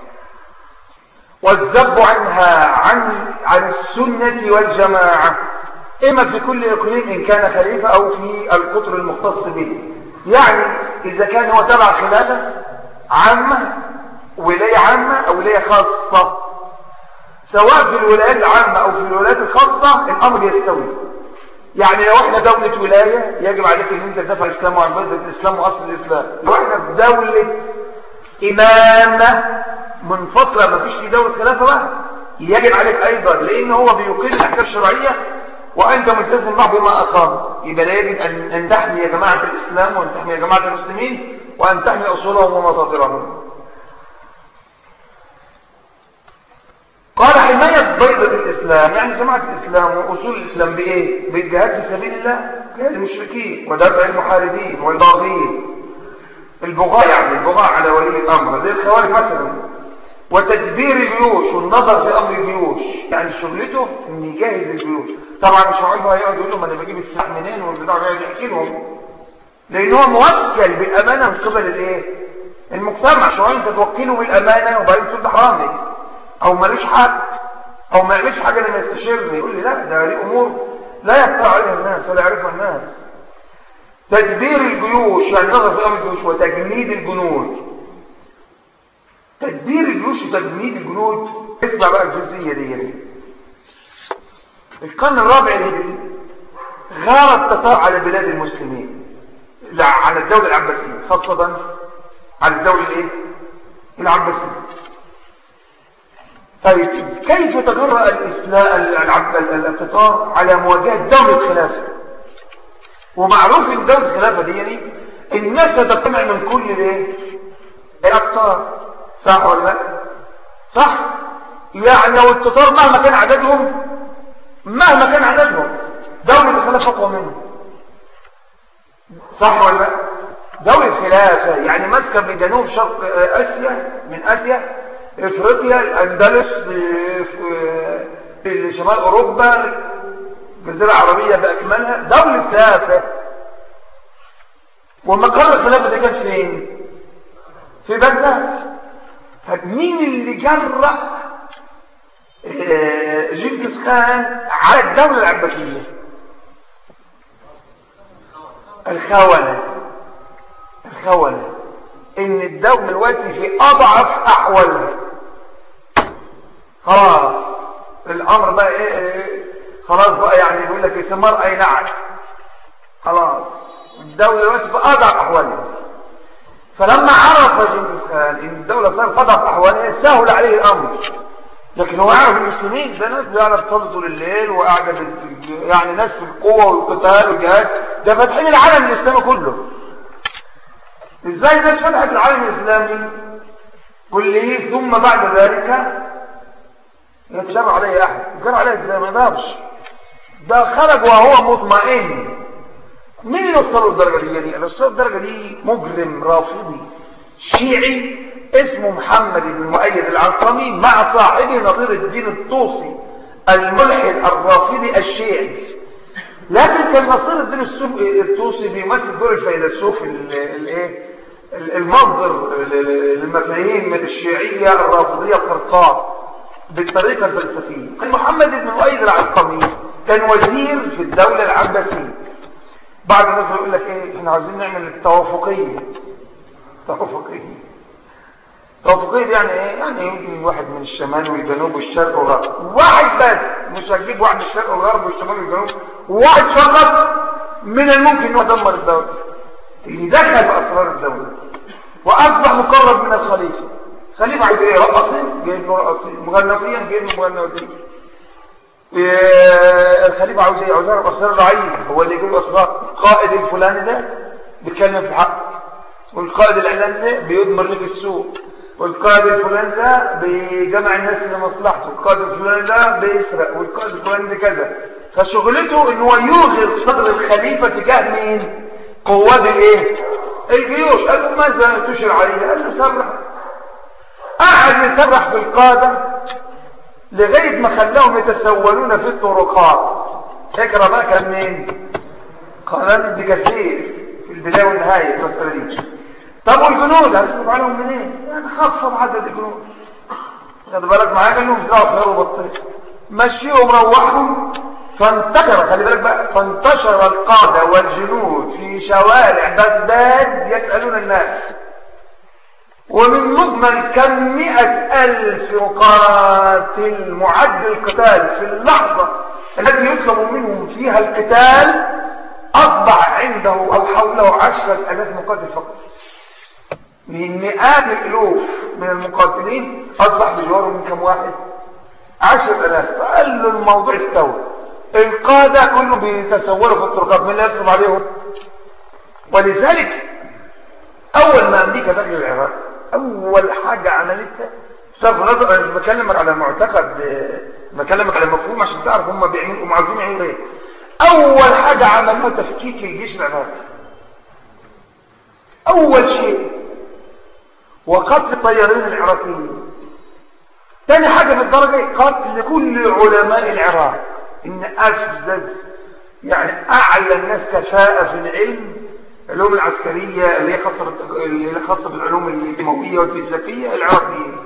والذب عنها عن عن السنه والجماعه اما في كل اقليم ان كان خليفه او في القطر المختص به يعني اذا كان هو تبع خلافه عامه ولاية عامة أو ولاية خاصة سواء في الولايات العامة أو في الولايات الخاصة الأمر يستوي يعني لو احنا دولة ولاية يجب عليك ان انت تدافع الإسلام وعن بلد الإسلام وأصل الإسلام لو احنا في دولة إمامة منفصلة ما فيش في دولة خلافة بقى يجب عليك أيضا لأن هو بيقيم الأحكام الشرعية وأنت ملتزم معه بما أقام يبقى لا يجب أن تحمي يا جماعة الإسلام وأن تحمي يا جماعة المسلمين وأن تحمي أصولهم ومصادرهم قال حماية بيضة الإسلام يعني سماحة الإسلام وأصول الإسلام بإيه؟ بالجهاد في سبيل الله جهاد المشركين ودفع المحاربين والباغين البغاء يعني البغاء على ولي الأمر زي الخوارج مثلا وتدبير الجيوش والنظر في أمر الجيوش يعني شغلته إن يجهز الجيوش طبعا مش هقول بقى يقعد يقول لهم أنا بجيب السلاح منين والبتاع يقعد يحكي لهم لأن هو موكل بالأمانة من قبل الإيه؟ المجتمع شو أنت توكله بالأمانة وبعدين تقول ده حرامي او ماليش حق او ما يعملش حاجه لما يستشيرني يقول لي لا ده ليه امور لا يطلع عليها الناس ولا يعرفها الناس تدبير الجيوش يعني نظر في امر الجيوش وتجنيد الجنود تدبير الجيوش وتجنيد الجنود اسمع بقى الجزئيه دي يعني. القرن الرابع الهجري غار التتار على بلاد المسلمين لا على الدوله العباسيه خاصه على الدوله الايه العباسيه طيب كيف تجرأ الإسلام القطار على مواجهة دولة خلافة ومعروف ان دولة الخلافة دي يعني الناس تجتمع من كل الايه الأقطار صح ولا لا صح يعني لو القطار مهما كان عددهم مهما كان عددهم دولة الخلافة أقوى منهم صح ولا لا دولة خلافة يعني ماسكة من جنوب شرق آسيا من آسيا افريقيا الاندلس في, في شمال اوروبا الجزيره العربيه باكملها دوله خلافه ومقر الخلافه دي كان فين في بغداد طب مين اللي جرأ آه، جنكيز خان على الدولة العباسية الخونة الخونة ان الدولة دلوقتي في اضعف احوالها خلاص الامر بقى ايه, إيه خلاص بقى يعني يقول لك الثمار اي نعم خلاص الدولة دلوقتي في اضعف احوالها فلما عرف جنكيز خان ان الدولة صارت في اضعف احوالها سهل عليه الامر لكن هو يعرف المسلمين ده ناس بيعرف تصلي طول الليل وقاعده يعني ناس في القوه والقتال والجهاد ده فاتحين العالم الاسلامي كله ازاي الناس فتحت العالم الاسلامي كله ثم بعد ذلك يتشرع عليه احد يقر عليه ازاي ما يقدرش ده خرج وهو مطمئن مين اللي وصله الدرجه دي يعني اللي وصله الدرجه دي مجرم رافضي شيعي اسمه محمد بن مؤيد العنقمي مع صاحبه نصير الدين الطوسي الملحد الرافضي الشيعي لكن كان نصير الدين الطوسي بيمثل دور الفيلسوف الايه المصدر للمفاهيم الشيعيه الرافضيه الخرقاء بالطريقه الفلسفيه كان محمد بن مؤيد العنقمي كان وزير في الدوله العباسيه بعض الناس يقول لك ايه احنا عايزين نعمل التوافقيه توافقيه توافقية يعني ايه يعني يمكن واحد من الشمال والجنوب والشرق والغرب واحد بس مش هتجيب واحد من الشرق والغرب والشمال والجنوب واحد فقط من الممكن انه يدمر الدولة اللي دخل في اسرار الدولة واصبح مقرب من الخليفة خليفة عايز ايه رقصين جايب له رقصين مغنوطيا جايب له مغنوطين الخليفة عاوز ايه عاوز يعرف اسرار الرعية هو اللي يجيب اسرار قائد الفلاني ده بيتكلم في حقك والقائد الاعلامي ده بيدمر لك السوق والقائد الفلاني ده بيجمع الناس لمصلحته والقائد الفلاني ده بيسرق والقائد الفلاني ده كذا فشغلته ان هو يوغر صدر الخليفة تجاه مين قوات الايه الجيوش قال له ماذا تشير عليه قال له سرح قعد يسرح في القادة لغاية ما خلاهم يتسولون في الطرقات فكرة بقى كان مين قناة ابن كثير في البداية والنهاية المسألة دي طب والجنود هنصرف عليهم منين يعني خفض عدد الجنود خد بالك معايا قال لهم زرعوا خير وبطيخ مشيهم روحهم فانتشر خلي بالك بقى فانتشر القادة والجنود في شوارع بغداد يسألون الناس ومن مجمل كم مئة ألف مقاتل معد القتال في اللحظة التي يطلب منهم فيها القتال أصبح عنده أو حوله عشرة ألاف مقاتل فقط من مئات الالوف من المقاتلين اصبح بجواره من كم واحد عشر الاف فقال له الموضوع استوى القادة كلهم بيتسولوا في الطرقات من اللي يصرف عليهم ولذلك اول ما امريكا دخل العراق اول حاجة عملتها بصرف النظر انا مش بكلمك على معتقد بكلمك على مفهوم عشان تعرف هم بيعملوا عايزين يعملوا ايه اول حاجة عملوها تفكيك الجيش العراقي اول شيء وقتل الطيارين العراقيين ثاني حاجة في الدرجة قتل كل علماء العراق إن أفزز يعني أعلى الناس كفاءة في العلم العلوم العسكرية اللي هي خاصة اللي هي خاصة بالعلوم الكيماوية والفيزيائية العراقيين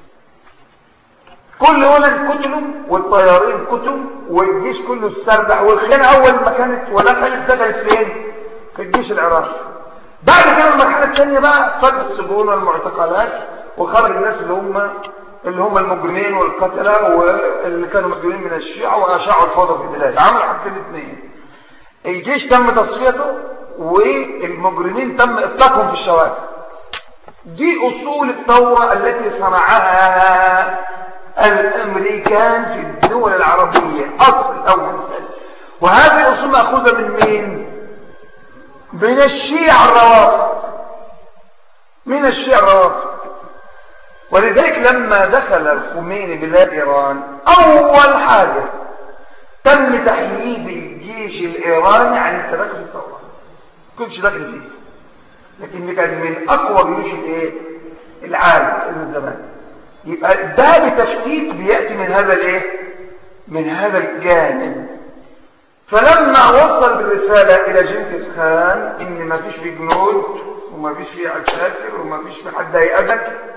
كل ولد قتلوا والطيارين قتلوا والجيش كله استربح والخيانة أول ما كانت ودخلت دخلت فين؟ في الجيش العراقي بعد كده المرحلة الثانية بقى فتح السجون والمعتقلات وخرج الناس اللي هم اللي هم المجرمين والقتلة واللي كانوا مسجونين من الشيعة وأشاعوا الفوضى في البلاد عملوا حاجتين الاثنين الجيش تم تصفيته والمجرمين تم إطلاقهم في الشوارع دي أصول الثورة التي صنعها الأمريكان في الدول العربية أصل الأول وهذه الأصول مأخوذة من مين؟ من الشيعة الروافض من الشيعة الروافض ولذلك لما دخل الخميني بلاد إيران أول حاجة تم تحييد الجيش الإيراني عن التدخل في الثورة كنتش داخل فيه لكن كان من أقوى جيوش الايه العالم في الزمان يبقى ده بتفتيت بيأتي من هذا الايه من هذا الجانب فلما وصل بالرسالة إلى جنكيز خان إن ما فيش في جنود وما فيش في عساكر وما فيش في حد هيأبك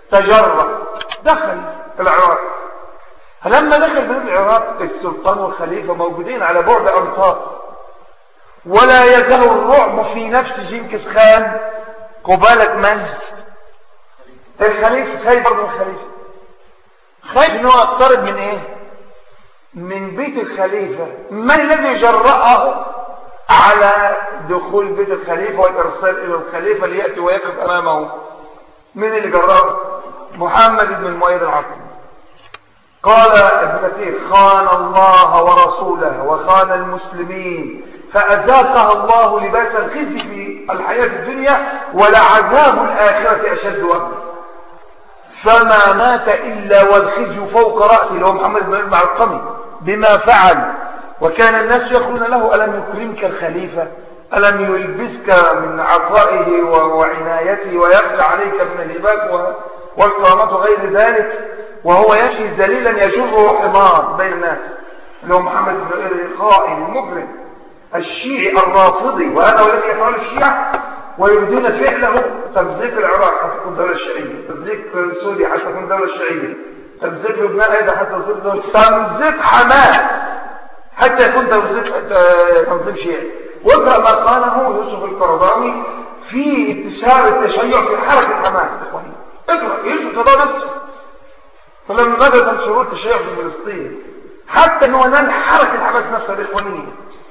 تجرأ دخل العراق فلما دخل بلاد العراق السلطان والخليفة موجودين على بعد أمطار ولا يزال الرعب في نفس جنكس خان قبالة من الخليفة خايف برضه من الخليفة خايف ان هو يقترب من ايه من بيت الخليفة من الذي جرأه على دخول بيت الخليفة والإرسال إلى الخليفة ليأتي ويقف أمامه من اللي جرأه محمد بن المؤيد العقل قال ابن كثير خان الله ورسوله وخان المسلمين فأذاقها الله لباس الخزي في الحياة الدنيا ولعذاب الآخرة أشد وأكثر فما مات إلا والخزي فوق رأسه اللي هو محمد بن المعقمي بما فعل وكان الناس يقولون له ألم يكرمك الخليفة ألم يلبسك من عطائه وعنايته ويخلع عليك من الهبات والكرامات وغير ذلك وهو يمشي ذليلا يجره حمار بين الناس اللي هو محمد بن الخائن المجرم الشيعي الرافضي وهذا الذي يفعل الشيعة ويريدون فعله تمزيق العراق حتى تكون دولة شيعية تمزيق سوريا حتى تكون دولة شيعية تمزيق لبنان أيضا حتى تصير دولة تمزيق حماس حتى يكون تمزيق تنظيم شيعي واقرأ ما قاله يوسف القرضاوي في انتشار التشيع في حركة حماس إخواني اقرأ يوسف القرضاوي نفسه فلما ماذا تنشرون التشيع في فلسطين حتى انه نال حركة حماس نفسها الإخوانية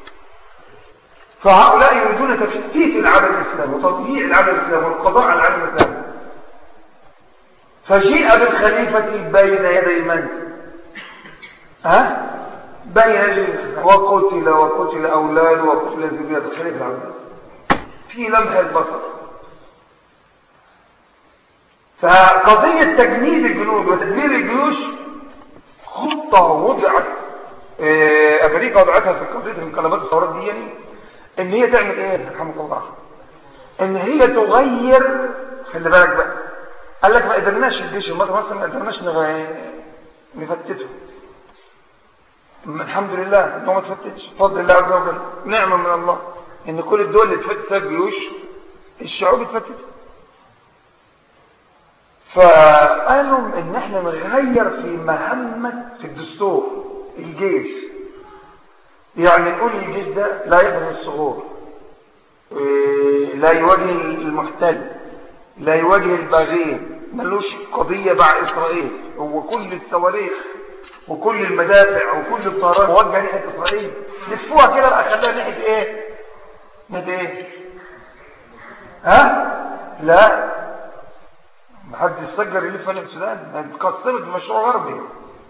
فهؤلاء يريدون تفتيت العالم الإسلامي وتضييع العالم الإسلامي والقضاء على العالم الإسلامي فجيء بالخليفة بين يدي من؟ ها؟ بين يدي وقتل وقتل أولاد وقتل ذرية الخليفة العباس في لمح البصر فقضية تجنيد الجنود وتدمير الجيوش خطة وضعت آه، أمريكا وضعتها في قضية الانقلابات الثورات دي يعني ان هي تعمل ايه رحمك الله ان هي تغير خلي بالك بقى قال لك ما قدرناش الجيش المصري مثلا ما قدرناش نفتته الحمد لله انه ما تفتتش بفضل الله عز وجل نعمه من الله ان كل الدول اللي تفتت فيها الجيوش الشعوب اتفتت فقالوا ان احنا نغير في مهمه في الدستور الجيش يعني نقول الجيش ده لا يحدث الصغور لا يواجه المحتل لا يواجه الباغين ملوش قضية مع إسرائيل هو كل الصواريخ وكل المدافع وكل الطيران موجهة ناحية إسرائيل لفوها كده بقى خليها ناحية إيه؟ ناحية إيه؟ ها؟ لا محد يستجر يلف ناحية السودان اتكسرت بمشروع غربي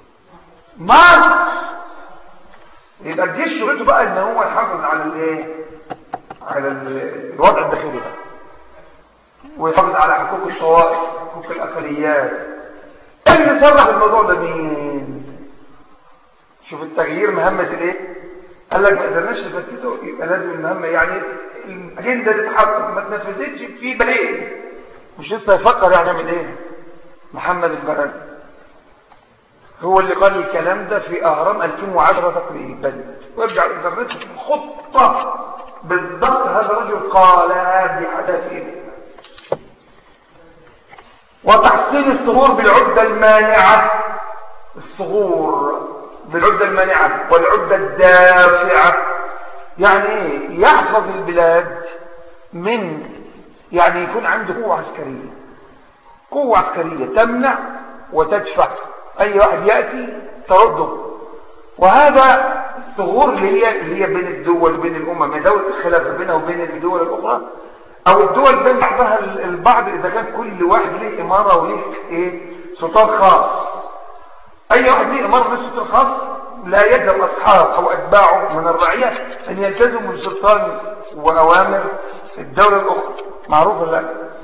مصر يبقى الجيش شغلته بقى ان هو يحافظ على الايه على الوضع الداخلي بقى ويحافظ على حقوق الطوائف حقوق الاقليات اللي صرح الموضوع ده مين شوف التغيير مهمة الايه قال لك ما قدرناش نفتته يبقى لازم المهمة يعني الاجنده تتحقق ما تنفذتش في دليل مش لسه يفكر يعني يعمل ايه محمد البرازي هو اللي قال الكلام ده في أهرام 2010 تقريبا ويرجع الإنترنت خطة بالضبط هذا الرجل قال بحدثه وتحصيل الثغور بالعدة المانعة الثغور بالعدة المانعة والعدة الدافعة يعني ايه يحفظ البلاد من يعني يكون عنده قوة عسكرية قوة عسكرية تمنع وتدفع أي واحد يأتي ترده وهذا الثغور اللي هي اللي هي بين الدول وبين الأمم دولة الخلافة بينها وبين الدول الأخرى أو الدول بين بعضها البعض إذا كان كل واحد له إمارة وله إيه سلطان خاص أي واحد له إمارة وله سلطان خاص لا يلزم أصحاب أو أتباعه من الرعية أن يلتزموا بسلطان وأوامر الدولة الأخرى معروف ولا لا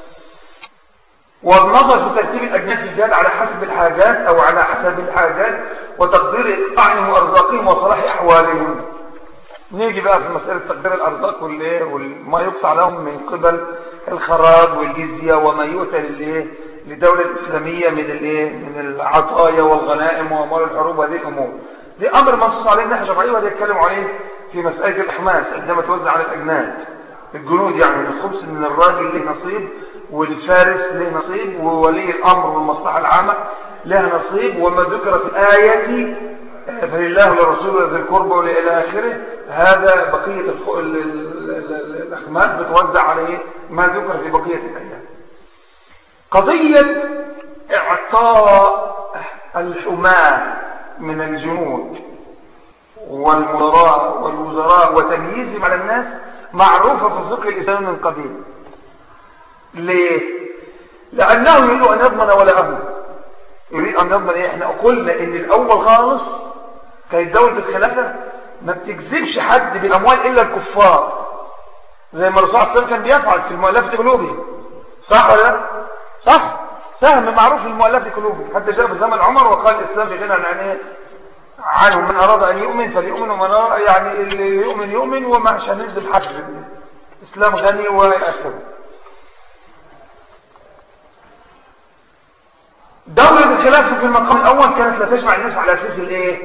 والنظر في ترتيب الأجناس الجاد على حسب الحاجات أو على حسب الحاجات وتقدير إقطاعهم وأرزاقهم وصلاح أحوالهم نيجي بقى في مسألة تقدير الأرزاق والإيه وما يقطع لهم من قبل الخراج والجزية وما يؤتى للإيه لدولة إسلامية من الإيه من العطايا والغنائم وأموال الحروب وهذه الأمور دي أمر منصوص عليه الناحية الشرعية وهذا يتكلم عليه في مسألة الإحماس عندما توزع على الأجناد الجنود يعني الخمس من الراجل له نصيب والفارس له نصيب وولي الأمر والمصلحة العامة له نصيب وما ذكر في الآية فلله ولرسوله ذي القربى إلى آخره هذا بقية الأخماس بتوزع عليه ما ذكر في بقية الآيات قضية إعطاء الحماة من الجنود والمدراء والوزراء وتمييزهم على الناس معروفة في الفقه الإسلامي من قديم ليه؟ لأنه يريد أن يضمن ولاءه يريد أن يضمن إيه؟ إحنا قلنا إن الأول خالص كانت دولة الخلافة ما بتجذبش حد بالأموال إلا الكفار زي ما الرسول صلى الله عليه وسلم كان بيفعل في المؤلفة قلوبهم صح ولا لا؟ صح سهم معروف في المؤلفة قلوبهم حتى جاء في زمن عمر وقال الإسلام شيخنا عن إيه؟ عنه من أراد أن يؤمن فليؤمن ومن أراد يعني اللي يؤمن يؤمن وما عشان ننزل حق إسلام غني وآخره دولة الخلافة في المقام الأول كانت لا تجمع الناس على أساس الإيه؟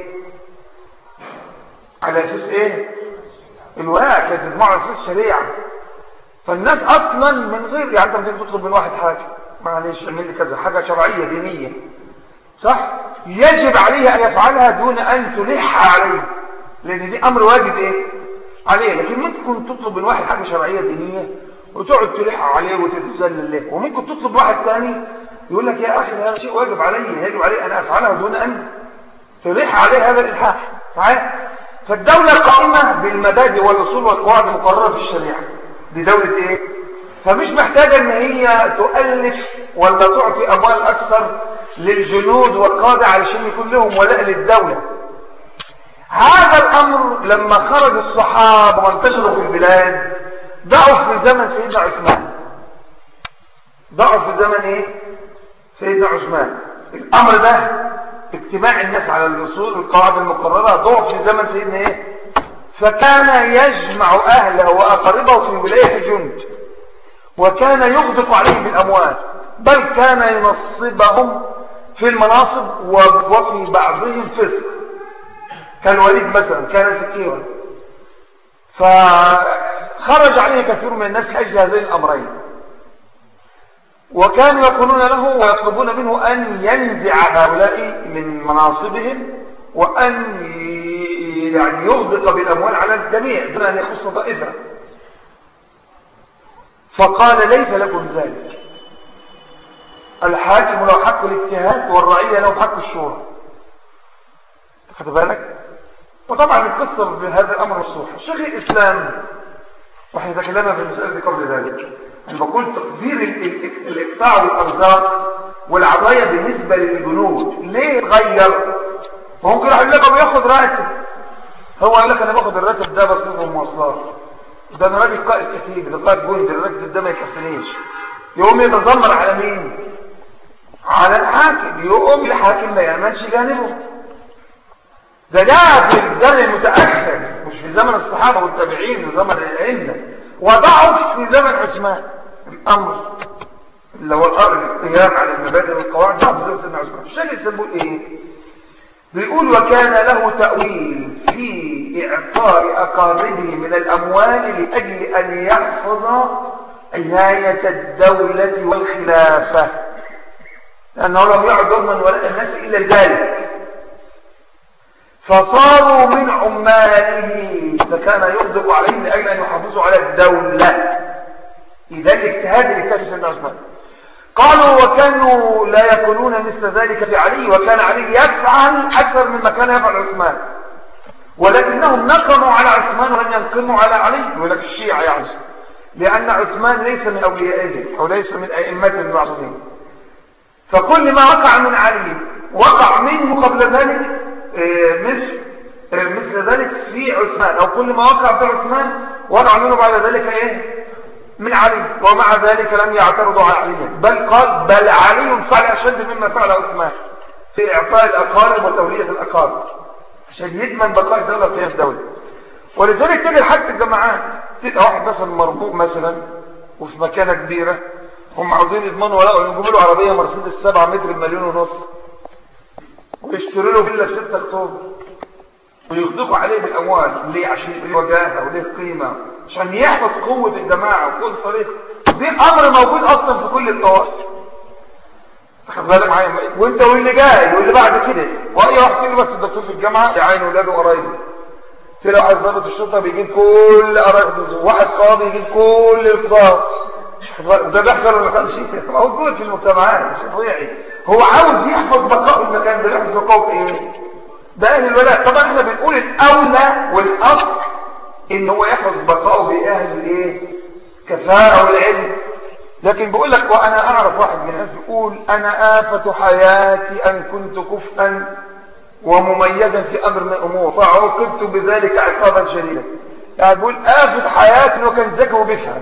على أساس إيه؟ الولاء كانت تجمعوا على أساس الشريعة فالناس أصلا من غير يعني أنت مثلا تطلب من واحد حاجة معلش اعمل لي كذا حاجة شرعية دينية صح؟ يجب عليه أن يفعلها دون أن تلح عليه لأن دي أمر واجب إيه؟ عليه لكن ممكن تطلب من واحد حاجة شرعية دينية وتقعد تلح عليه وتتذلل له وممكن تطلب واحد ثاني يقول لك يا أخي هذا شيء واجب علي يجب علي أن أفعله دون أن تلح عليه هذا الإلحاح صحيح؟ فالدولة قائمة بالمبادئ والأصول والقواعد المقررة في الشريعة دي دولة إيه؟ فمش محتاجة ان هي تؤلف ولا تعطي اموال اكثر للجنود والقادة علشان يكون لهم ولاء للدولة هذا الامر لما خرج الصحابة وانتشروا في البلاد ضعف في زمن سيدنا عثمان ضعف في زمن ايه سيدنا عثمان الامر ده اجتماع الناس على الاصول والقواعد المقررة ضعف في زمن سيدنا ايه فكان يجمع اهله واقاربه في ولاية جند وكان يغدق عليهم بالأموال بل كان ينصبهم في المناصب وفي بعضهم فسق كالوليد مثلا كان سكيرا فخرج عليه كثير من الناس لأجل هذين الأمرين وكانوا يقولون له ويطلبون منه أن ينزع هؤلاء من مناصبهم وأن يعني يغدق بالأموال على الجميع دون أن يخص طائفة فقال ليس لكم ذلك الحاكم له حق الاجتهاد والرعية له حق الشورى خد بالك وطبعا القصة بهذا الأمر مصروح الشيخ الإسلام واحنا تكلمنا في المسألة دي قبل ذلك أنا بقول تقدير الإقطاع والأرزاق والعطايا بالنسبة للجنود ليه غير ممكن يقول لك بياخد راتب هو قال لك أنا باخد الراتب ده بصرفه المواصلات ده انا راجل قائد كتيب ده قائد جندي الراجل ده ما يكفنيش يقوم يتذمر على مين على الحاكم يقوم الحاكم ما يعملش جانبه ده ده في الزمن المتأخر مش في زمن الصحابة والتابعين في زمن الأئمة وضعف في زمن عثمان الأمر اللي هو القيام على المبادئ والقواعد ضعف في زمن عثمان الشيخ يسموه ايه بيقول وكان له تأويل في إعطاء أقاربه من الأموال لأجل أن يحفظ عناية الدولة والخلافة لأنه لم يعد يضمن ولاء الناس إلا ذلك فصاروا من عماله فكان يغضب عليهم لأجل أن يحافظوا على الدولة إذا الاجتهاد اللي اكتشف سيدنا عثمان قالوا وكانوا لا يكونون مثل ذلك في علي وكان علي يفعل أكثر مما كان يفعل عثمان ولكنهم نقموا على عثمان ولم ينقموا على علي يقول لك الشيعة يعني لأن عثمان ليس من أوليائه وليس من أئمة المعصومين فكل ما وقع من علي وقع منه قبل ذلك مثل مثل ذلك في عثمان أو كل ما وقع في عثمان وقع منه بعد ذلك إيه من علي ومع ذلك لم يعترضوا على علي بل قال بل علي فعل أشد مما فعل عثمان في إعطاء الأقارب وتولية الأقارب عشان يضمن بقاء الدولة في الدولة ولذلك تجد حتى الجماعات تبقى واحد مثلا مربوط مثلا وفي مكانة كبيرة هم عاوزين يضمنوا ولا يجيبوا له عربية مرسيدس 7 متر بمليون ونص ويشتروا له فيلا في 6 اكتوبر ويغدقوا عليه بالاموال ليه عشان يبقى له وجاهه وليه قيمه عشان يحفظ قوة الجماعة وكل طريقة دي امر موجود اصلا في كل الطوائف خد بالك معايا وانت واللي جاي واللي بعد كده واي واحد يقول بس الدكتور في الجامعه يعين ولاده قرايبه تلاقي واحد ضابط الشرطه بيجيب كل قرايبه واحد قاضي يجيب كل القضاه ده بيحصل ولا ما بيحصلش موجود في المجتمعات مش طبيعي هو عاوز يحفظ بقاء المكان ده يحفظ بقاء ايه ده اهل الولاء طبعا احنا بنقول الاولى والاصل ان هو يحفظ بقاءه باهل الايه كفاءه والعلم لكن بقول لك وانا اعرف واحد من الناس بيقول انا آفة حياتي ان كنت كفءا ومميزا في امر من الامور فعوقبت بذلك عقابا شديدا يعني بيقول آفة حياتي انه كان ذكي وبيفهم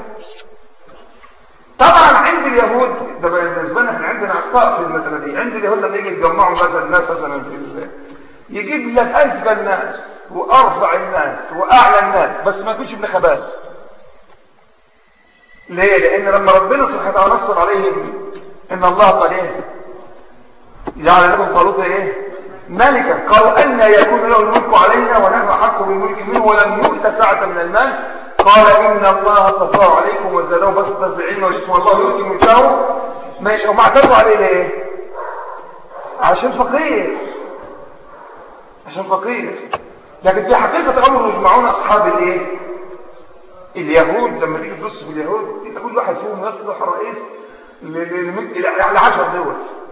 طبعا عند اليهود ده بالنسبه لنا احنا عندنا اخطاء في المساله دي عند اليهود لما يجي يجمعوا مثلا الناس مثلا في ال... يجيب لك ازكى الناس وارفع الناس واعلى الناس بس ما يكونش ابن خباث ليه لان لما ربنا سبحانه وتعالى نصر عليهم ان الله قال ايه جعل لكم طالوت ايه ملكا قالوا ان يكون له الملك علينا ونحن احق بالملك منه ولم يؤت سعه من المال قال ان الله اصطفاه عليكم وزاده بسطه في العلم وجسم الله يؤتي ملكه ماشي وما اعترضوا عليه ليه عشان فقير عشان فقير لكن في حقيقه الامر يجمعون اصحاب الايه اليهود لما تيجي تبص في اليهود تيجي كل واحد فيهم يصلح رئيس ل 10 دول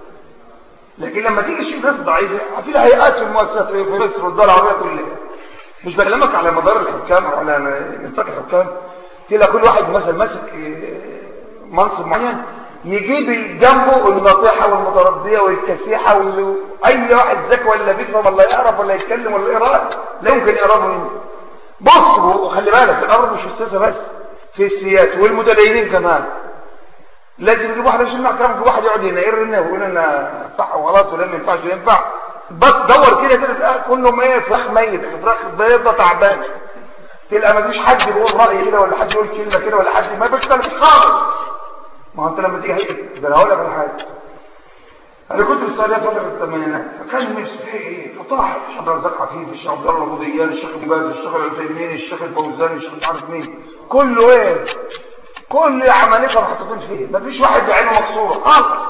لكن لما تيجي تشوف ناس ضعيفه في الهيئات والمؤسسات في مصر والدول العربيه كلها مش بكلمك على مدار الحكام او على نطاق الحكام تلاقي كل واحد مثلا ماسك منصب معين يجيب جنبه الناطحه والمترديه والكسيحه واي واحد ذكي ولا بيفهم ولا يعرف ولا يتكلم ولا يقرا لا يمكن يقرا منه بص وخلي بالك الامر مش في السياسه بس في السياسه والمتدينين كمان لازم يجيب واحد يشيل كلام واحد يقعد ينقر لنا ويقول لنا صح وغلط ولا ما ينفعش ولا ينفع بس دور كده كده كله ميت فراخ ميت فراخ بيضه تعبانه تلقى ما فيش حد بيقول راي كده ولا حد يقول كلمه كده ولا حد ما بيختلفش خالص ما هو انت لما تيجي هيئه ده انا هقول لك على حاجه انا كنت في السعوديه فتره الثمانينات فكان نفسي في ايه فطاح الشيخ عبد الرزاق عفيف الشيخ عبد الله الغضيان الشيخ ابن باز الشيخ العثيمين الشيخ الفوزاني الشيخ مش عارف مين كله ايه كل عمالقه محطوطين فيه مفيش واحد بعينه مكسوره خالص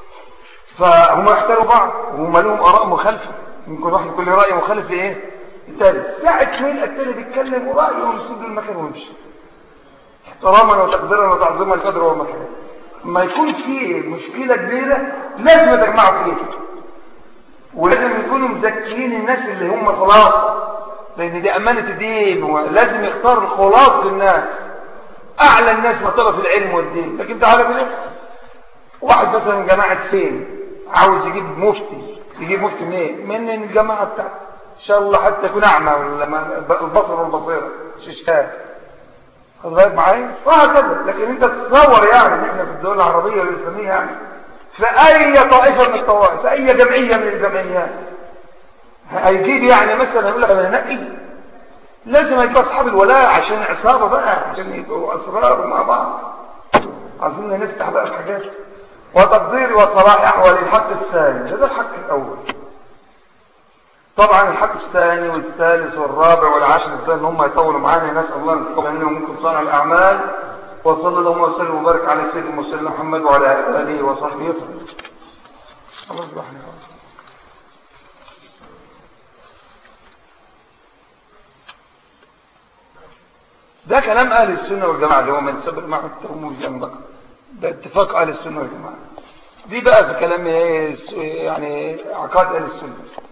فهم يحتروا بعض وهم لهم اراء مخالفه يمكن واحد يكون له راي مخالف لايه الثالث ساعه ما يلقى الثاني بيتكلم ورايه يسيب المكان ويمشي احتراما وتقديرا وتعظيما للقدر والمكان ما يكون في مشكله كبيره لازم يتجمعوا فيها ولازم يكونوا مزكيين الناس اللي هم خلاص لان دي امانه الدين ولازم يختار الخلاص للناس اعلى الناس مرتبه في العلم والدين لكن تعالى كده واحد مثلا جماعه فين عاوز يجيب مفتي يجيب مفتي منين من الجماعه بتاعته ان شاء الله حتى يكون اعمى ولا البصر والبصيره مش اشكال خد بالك معايا وهكذا لكن انت تتصور يعني ان احنا في الدول العربيه والاسلاميه يعني في اي طائفه من الطوائف في اي جمعيه من الجمعيات هيجيب يعني مثلا يقول لك انا نقي لازم يجيب اصحاب الولاء عشان عصابه بقى عشان يبقوا اسرار مع بعض عايزين نفتح بقى الحاجات وتقدير وصلاح احوال الحق الثاني هذا الحق الاول طبعا الحق الثاني والثالث والرابع والعاشر ازاي ان هم يطولوا معانا نسال الله ان يتقبل منهم منكم صانع الاعمال وصلى الله وسلم وبارك على سيدنا المرسلين محمد وعلى اله وصحبه وسلم الله سبحانه وتعالى ده كلام اهل السنه والجماعه اللي هو من سبب معه التهم والزندقه ده اتفاق اهل السنه والجماعه دي بقى في كلام يعني عقائد اهل السنه